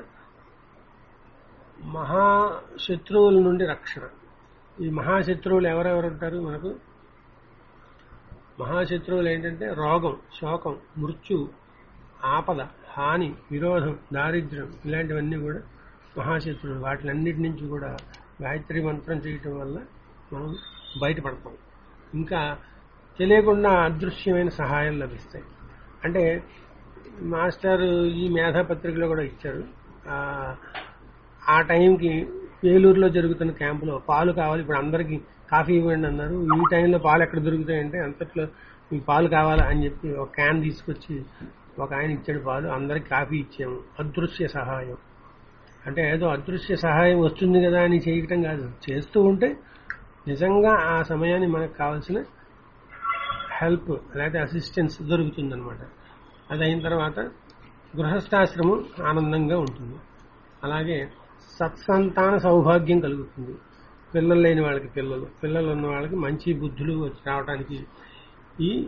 A: మహాశత్రువుల నుండి రక్షణ ఈ మహాశత్రువులు ఎవరెవరు ఉంటారు మనకు మహాశత్రువులు ఏంటంటే రోగం శోకం మృత్యు ఆపద హాని విరోధం దారిద్ర్యం ఇలాంటివన్నీ కూడా మహాశత్రువులు వాటిలన్నిటి నుంచి కూడా గాయత్రి మంత్రం చేయటం వల్ల మనం బయటపడతాం ఇంకా తెలియకుండా అదృశ్యమైన సహాయం లభిస్తాయి అంటే మాస్టర్ ఈ మేధా పత్రికలో కూడా ఇచ్చారు ఆ, ఆ టైంకి వేలూరులో జరుగుతున్న క్యాంపులో పాలు కావాలి ఇప్పుడు అందరికి కాఫీ ఇవ్వండి అన్నారు ఈ టైంలో పాలు ఎక్కడ దొరుకుతాయంటే అంతట్లో ఈ పాలు కావాలా అని చెప్పి ఒక క్యాన్ తీసుకొచ్చి ఒక ఆయన ఇచ్చాడు పాలు అందరికి కాఫీ ఇచ్చాము అదృశ్య సహాయం అంటే ఏదో అదృశ్య సహాయం వస్తుంది కదా అని చేయటం కాదు చేస్తూ ఉంటే నిజంగా ఆ సమయాన్ని మనకు కావాల్సిన హెల్ప్ లేకపోతే అసిస్టెన్స్ దొరుకుతుందన్నమాట అది అయిన తర్వాత గృహస్థాశ్రమం ఆనందంగా ఉంటుంది అలాగే సత్సంతాన సౌభాగ్యం కలుగుతుంది పిల్లలు లేని వాళ్ళకి పిల్లలు పిల్లలు ఉన్న వాళ్ళకి మంచి బుద్ధులు వచ్చి రావడానికి ఈ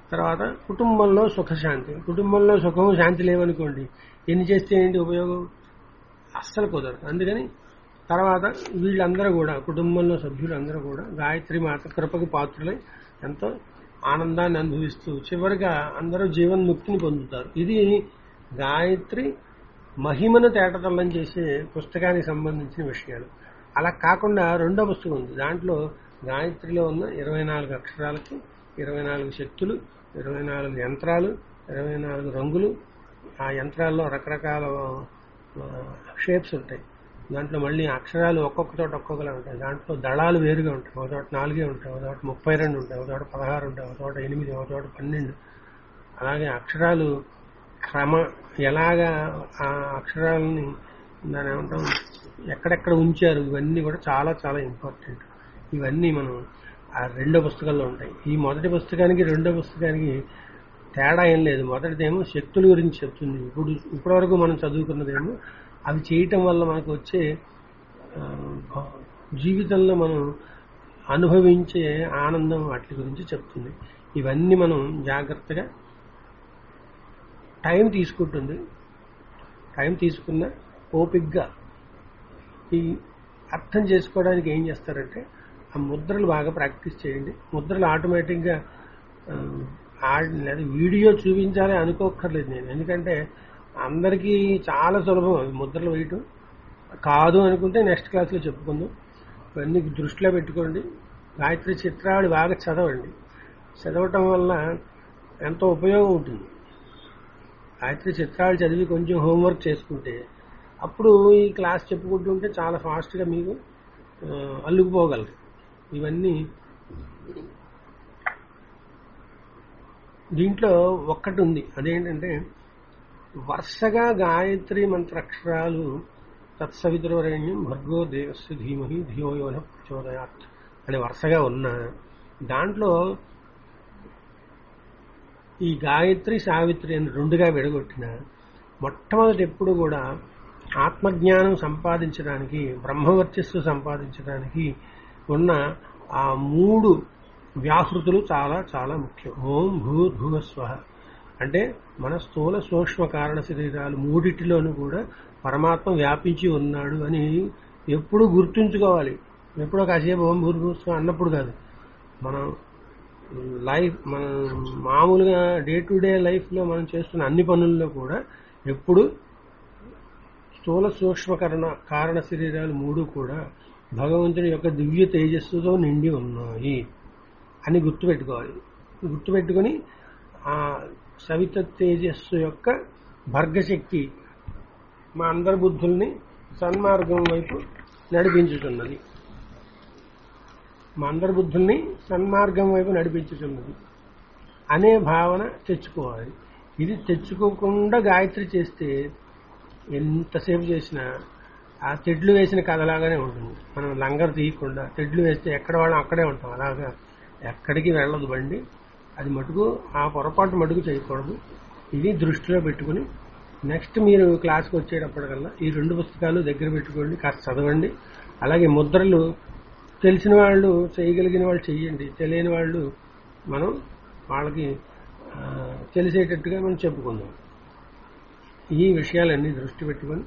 A: తర్వాత కుటుంబంలో సుఖశాంతి కుటుంబంలో సుఖము శాంతి లేవనుకోండి ఎన్ని చేస్తే ఏంటి ఉపయోగం అస్సలు కుదరదు అందుకని తర్వాత వీళ్ళందరూ కూడా కుటుంబంలో సభ్యులందరూ కూడా గాయత్రి మాత కృపకు పాత్రులై ఎంతో ఆనందాన్ని అనుభవిస్తూ చివరిగా అందరూ జీవన్ముక్తిని పొందుతారు ఇది గాయత్రి మహిమను తేటతల్లం చేసే పుస్తకానికి సంబంధించిన విషయాలు అలా కాకుండా రెండో పుస్తకం ఉంది దాంట్లో గాయత్రిలో ఉన్న ఇరవై నాలుగు అక్షరాలకి ఇరవై నాలుగు శక్తులు ఇరవై నాలుగు యంత్రాలు ఇరవై నాలుగు రంగులు ఆ యంత్రాల్లో రకరకాల షేప్స్ ఉంటాయి దాంట్లో మళ్ళీ అక్షరాలు ఒక్కొక్క చోట ఒక్కొక్కలా ఉంటాయి దాంట్లో దళాలు వేరుగా ఉంటాయి ఒక చోట నాలుగే ఉంటాయి ఒక చోట ముప్పై రెండు ఉంటాయి ఒక చోట పదహారు ఉంటాయి ఒక చోట ఎనిమిది ఒక చోట పన్నెండు అలాగే అక్షరాలు క్రమ ఎలాగా ఆ అక్షరాలని దాని ఏమంటాం ఎక్కడెక్కడ ఉంచారు ఇవన్నీ కూడా చాలా చాలా ఇంపార్టెంట్ ఇవన్నీ మనం ఆ రెండో పుస్తకంలో ఉంటాయి ఈ మొదటి పుస్తకానికి రెండో పుస్తకానికి తేడా ఏం లేదు మొదటిదేమో శక్తుల గురించి చెప్తుంది ఇప్పుడు ఇప్పటివరకు మనం చదువుకున్నదేమో అవి చేయటం వల్ల మనకు వచ్చే ఆ, జీవితంలో మనం అనుభవించే ఆనందం వాటి గురించి చెప్తుంది ఇవన్నీ మనం జాగ్రత్తగా టైం తీసుకుంటుంది టైం తీసుకున్న ఓపిగ్గా ఈ అర్థం చేసుకోవడానికి ఏం చేస్తారంటే ఆ ముద్రలు బాగా ప్రాక్టీస్ చేయండి ముద్రలు ఆటోమేటిక్గా ఆ, ఆ- లేదా వీడియో చూపించాలి అనుకోక్కర్లేదు నేను ఎందుకంటే అందరికీ చాలా సులభం అవి ముద్రలు వేయటం కాదు అనుకుంటే నెక్స్ట్ క్లాస్లో చెప్పుకుందాం ఇవన్నీ దృష్టిలో పెట్టుకోండి గాయత్రి చిత్రావళి బాగా చదవండి చదవటం వల్ల ఎంతో ఉపయోగం ఉంటుంది గాయత్రి చిత్రాలు చదివి కొంచెం హోంవర్క్ చేసుకుంటే అప్పుడు ఈ క్లాస్ చెప్పుకుంటుంటే చాలా ఫాస్ట్గా మీకు ఆ, అల్లుకుపోగలరు ఇవన్నీ దీంట్లో ఒక్కటి ఉంది అదేంటంటే వరుసగా గాయత్రి మంత్రాక్షరాలు తత్సవితురవరేణ్యం భర్గో దేవస్య ధీమహి ధియో యోన ప్రచోదయాత్ అని వరుసగా ఉన్న దాంట్లో ఈ గాయత్రి సావిత్రి అని రెండుగా విడగొట్టిన మొట్టమొదటి ఎప్పుడు కూడా ఆత్మజ్ఞానం సంపాదించడానికి బ్రహ్మవర్చస్సు సంపాదించడానికి ఉన్న ఆ మూడు వ్యాహృతులు చాలా చాలా ముఖ్యం ఓం భూర్భువస్వ అంటే మన స్థూల సూక్ష్మ కారణ శరీరాలు మూడిటిలోనూ కూడా పరమాత్మ వ్యాపించి ఉన్నాడు అని ఎప్పుడూ గుర్తుంచుకోవాలి ఎప్పుడో కాసేపు ఓం భూర్భువస్వ అన్నప్పుడు కాదు మనం లైఫ్ మన మామూలుగా డే టు డే లైఫ్లో మనం చేస్తున్న అన్ని పనుల్లో కూడా ఎప్పుడు స్థూల సూక్ష్మ కారణ కారణ శరీరాలు మూడు కూడా భగవంతుని యొక్క దివ్య తేజస్సుతో నిండి ఉన్నాయి అని గుర్తుపెట్టుకోవాలి గుర్తుపెట్టుకొని ఆ సవిత తేజస్సు యొక్క భర్గశక్తి మా అందరి బుద్ధుల్ని సన్మార్గం వైపు నడిపించుతున్నది మా అందరి బుద్ధుల్ని సన్మార్గం వైపు నడిపించుతున్నది అనే భావన తెచ్చుకోవాలి ఇది తెచ్చుకోకుండా గాయత్రి చేస్తే ఎంతసేపు చేసినా ఆ తెడ్లు వేసిన కథలాగానే ఉంటుంది మనం లంగర్ తీయకుండా తెడ్లు వేస్తే ఎక్కడ వాళ్ళం అక్కడే ఉంటాం అలాగా ఎక్కడికి వెళ్ళదు బండి అది మటుకు ఆ పొరపాటు మటుకు చేయకూడదు ఇది దృష్టిలో పెట్టుకుని నెక్స్ట్ మీరు క్లాస్కి వచ్చేటప్పటికల్లా ఈ రెండు పుస్తకాలు దగ్గర పెట్టుకోండి కాస్త చదవండి అలాగే ముద్రలు తెలిసిన వాళ్ళు చేయగలిగిన వాళ్ళు చెయ్యండి తెలియని వాళ్ళు మనం వాళ్ళకి ఆ, తెలిసేటట్టుగా మనం చెప్పుకుందాం ఈ విషయాలన్నీ దృష్టి పెట్టుకొని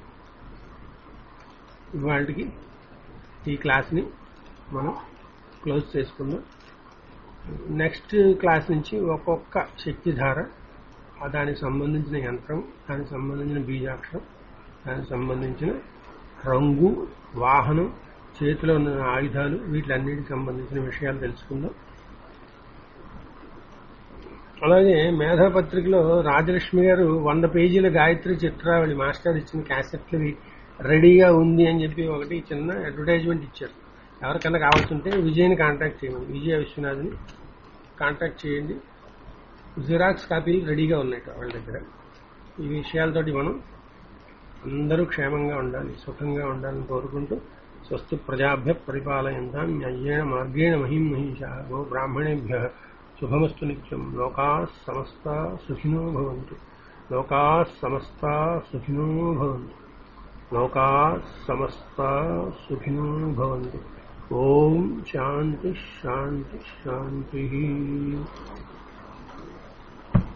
A: ఇవాళకి ఈ క్లాస్ని మనం క్లోజ్ చేసుకుందాం నెక్స్ట్ క్లాస్ నుంచి ఒక్కొక్క శక్తిధార ఆ దానికి సంబంధించిన యంత్రం దానికి సంబంధించిన బీజాక్షరం దానికి సంబంధించిన రంగు వాహనం చేతిలో ఉన్న ఆయుధాలు వీటిలన్నిటికి సంబంధించిన విషయాలు తెలుసుకుందాం అలాగే మేధాపత్రికలో రాజలక్ష్మి గారు వంద పేజీల గాయత్రి చిత్రావళి మాస్టర్ ఇచ్చిన క్యాసెట్లు రెడీగా ఉంది అని చెప్పి ఒకటి చిన్న అడ్వర్టైజ్మెంట్ ఇచ్చారు ఎవరికైనా కావాల్సి ఉంటే విజయ్ని కాంటాక్ట్ చేయండి విజయ విశ్వనాథ్ని కాంటాక్ట్ చేయండి జిరాక్స్ కాపీలు రెడీగా ఉన్నాయి వాళ్ళ దగ్గర ఈ విషయాలతోటి మనం అందరూ క్షేమంగా ఉండాలి సుఖంగా ఉండాలని కోరుకుంటూ స్వస్తి ప్రజాభ్య పరిపాలయంతా న్యాయేణ మార్గేణ మహిం మహిష గో బ్రాహ్మణేభ్య శుభమస్తు నిత్యం లోకా సమస్త సుఖినో భవంతు లోకా సమస్త సుఖినో భవంతు లోకా సమస్త సుఖినో భవంతు ఓం శాంతి శాంతి శాంతి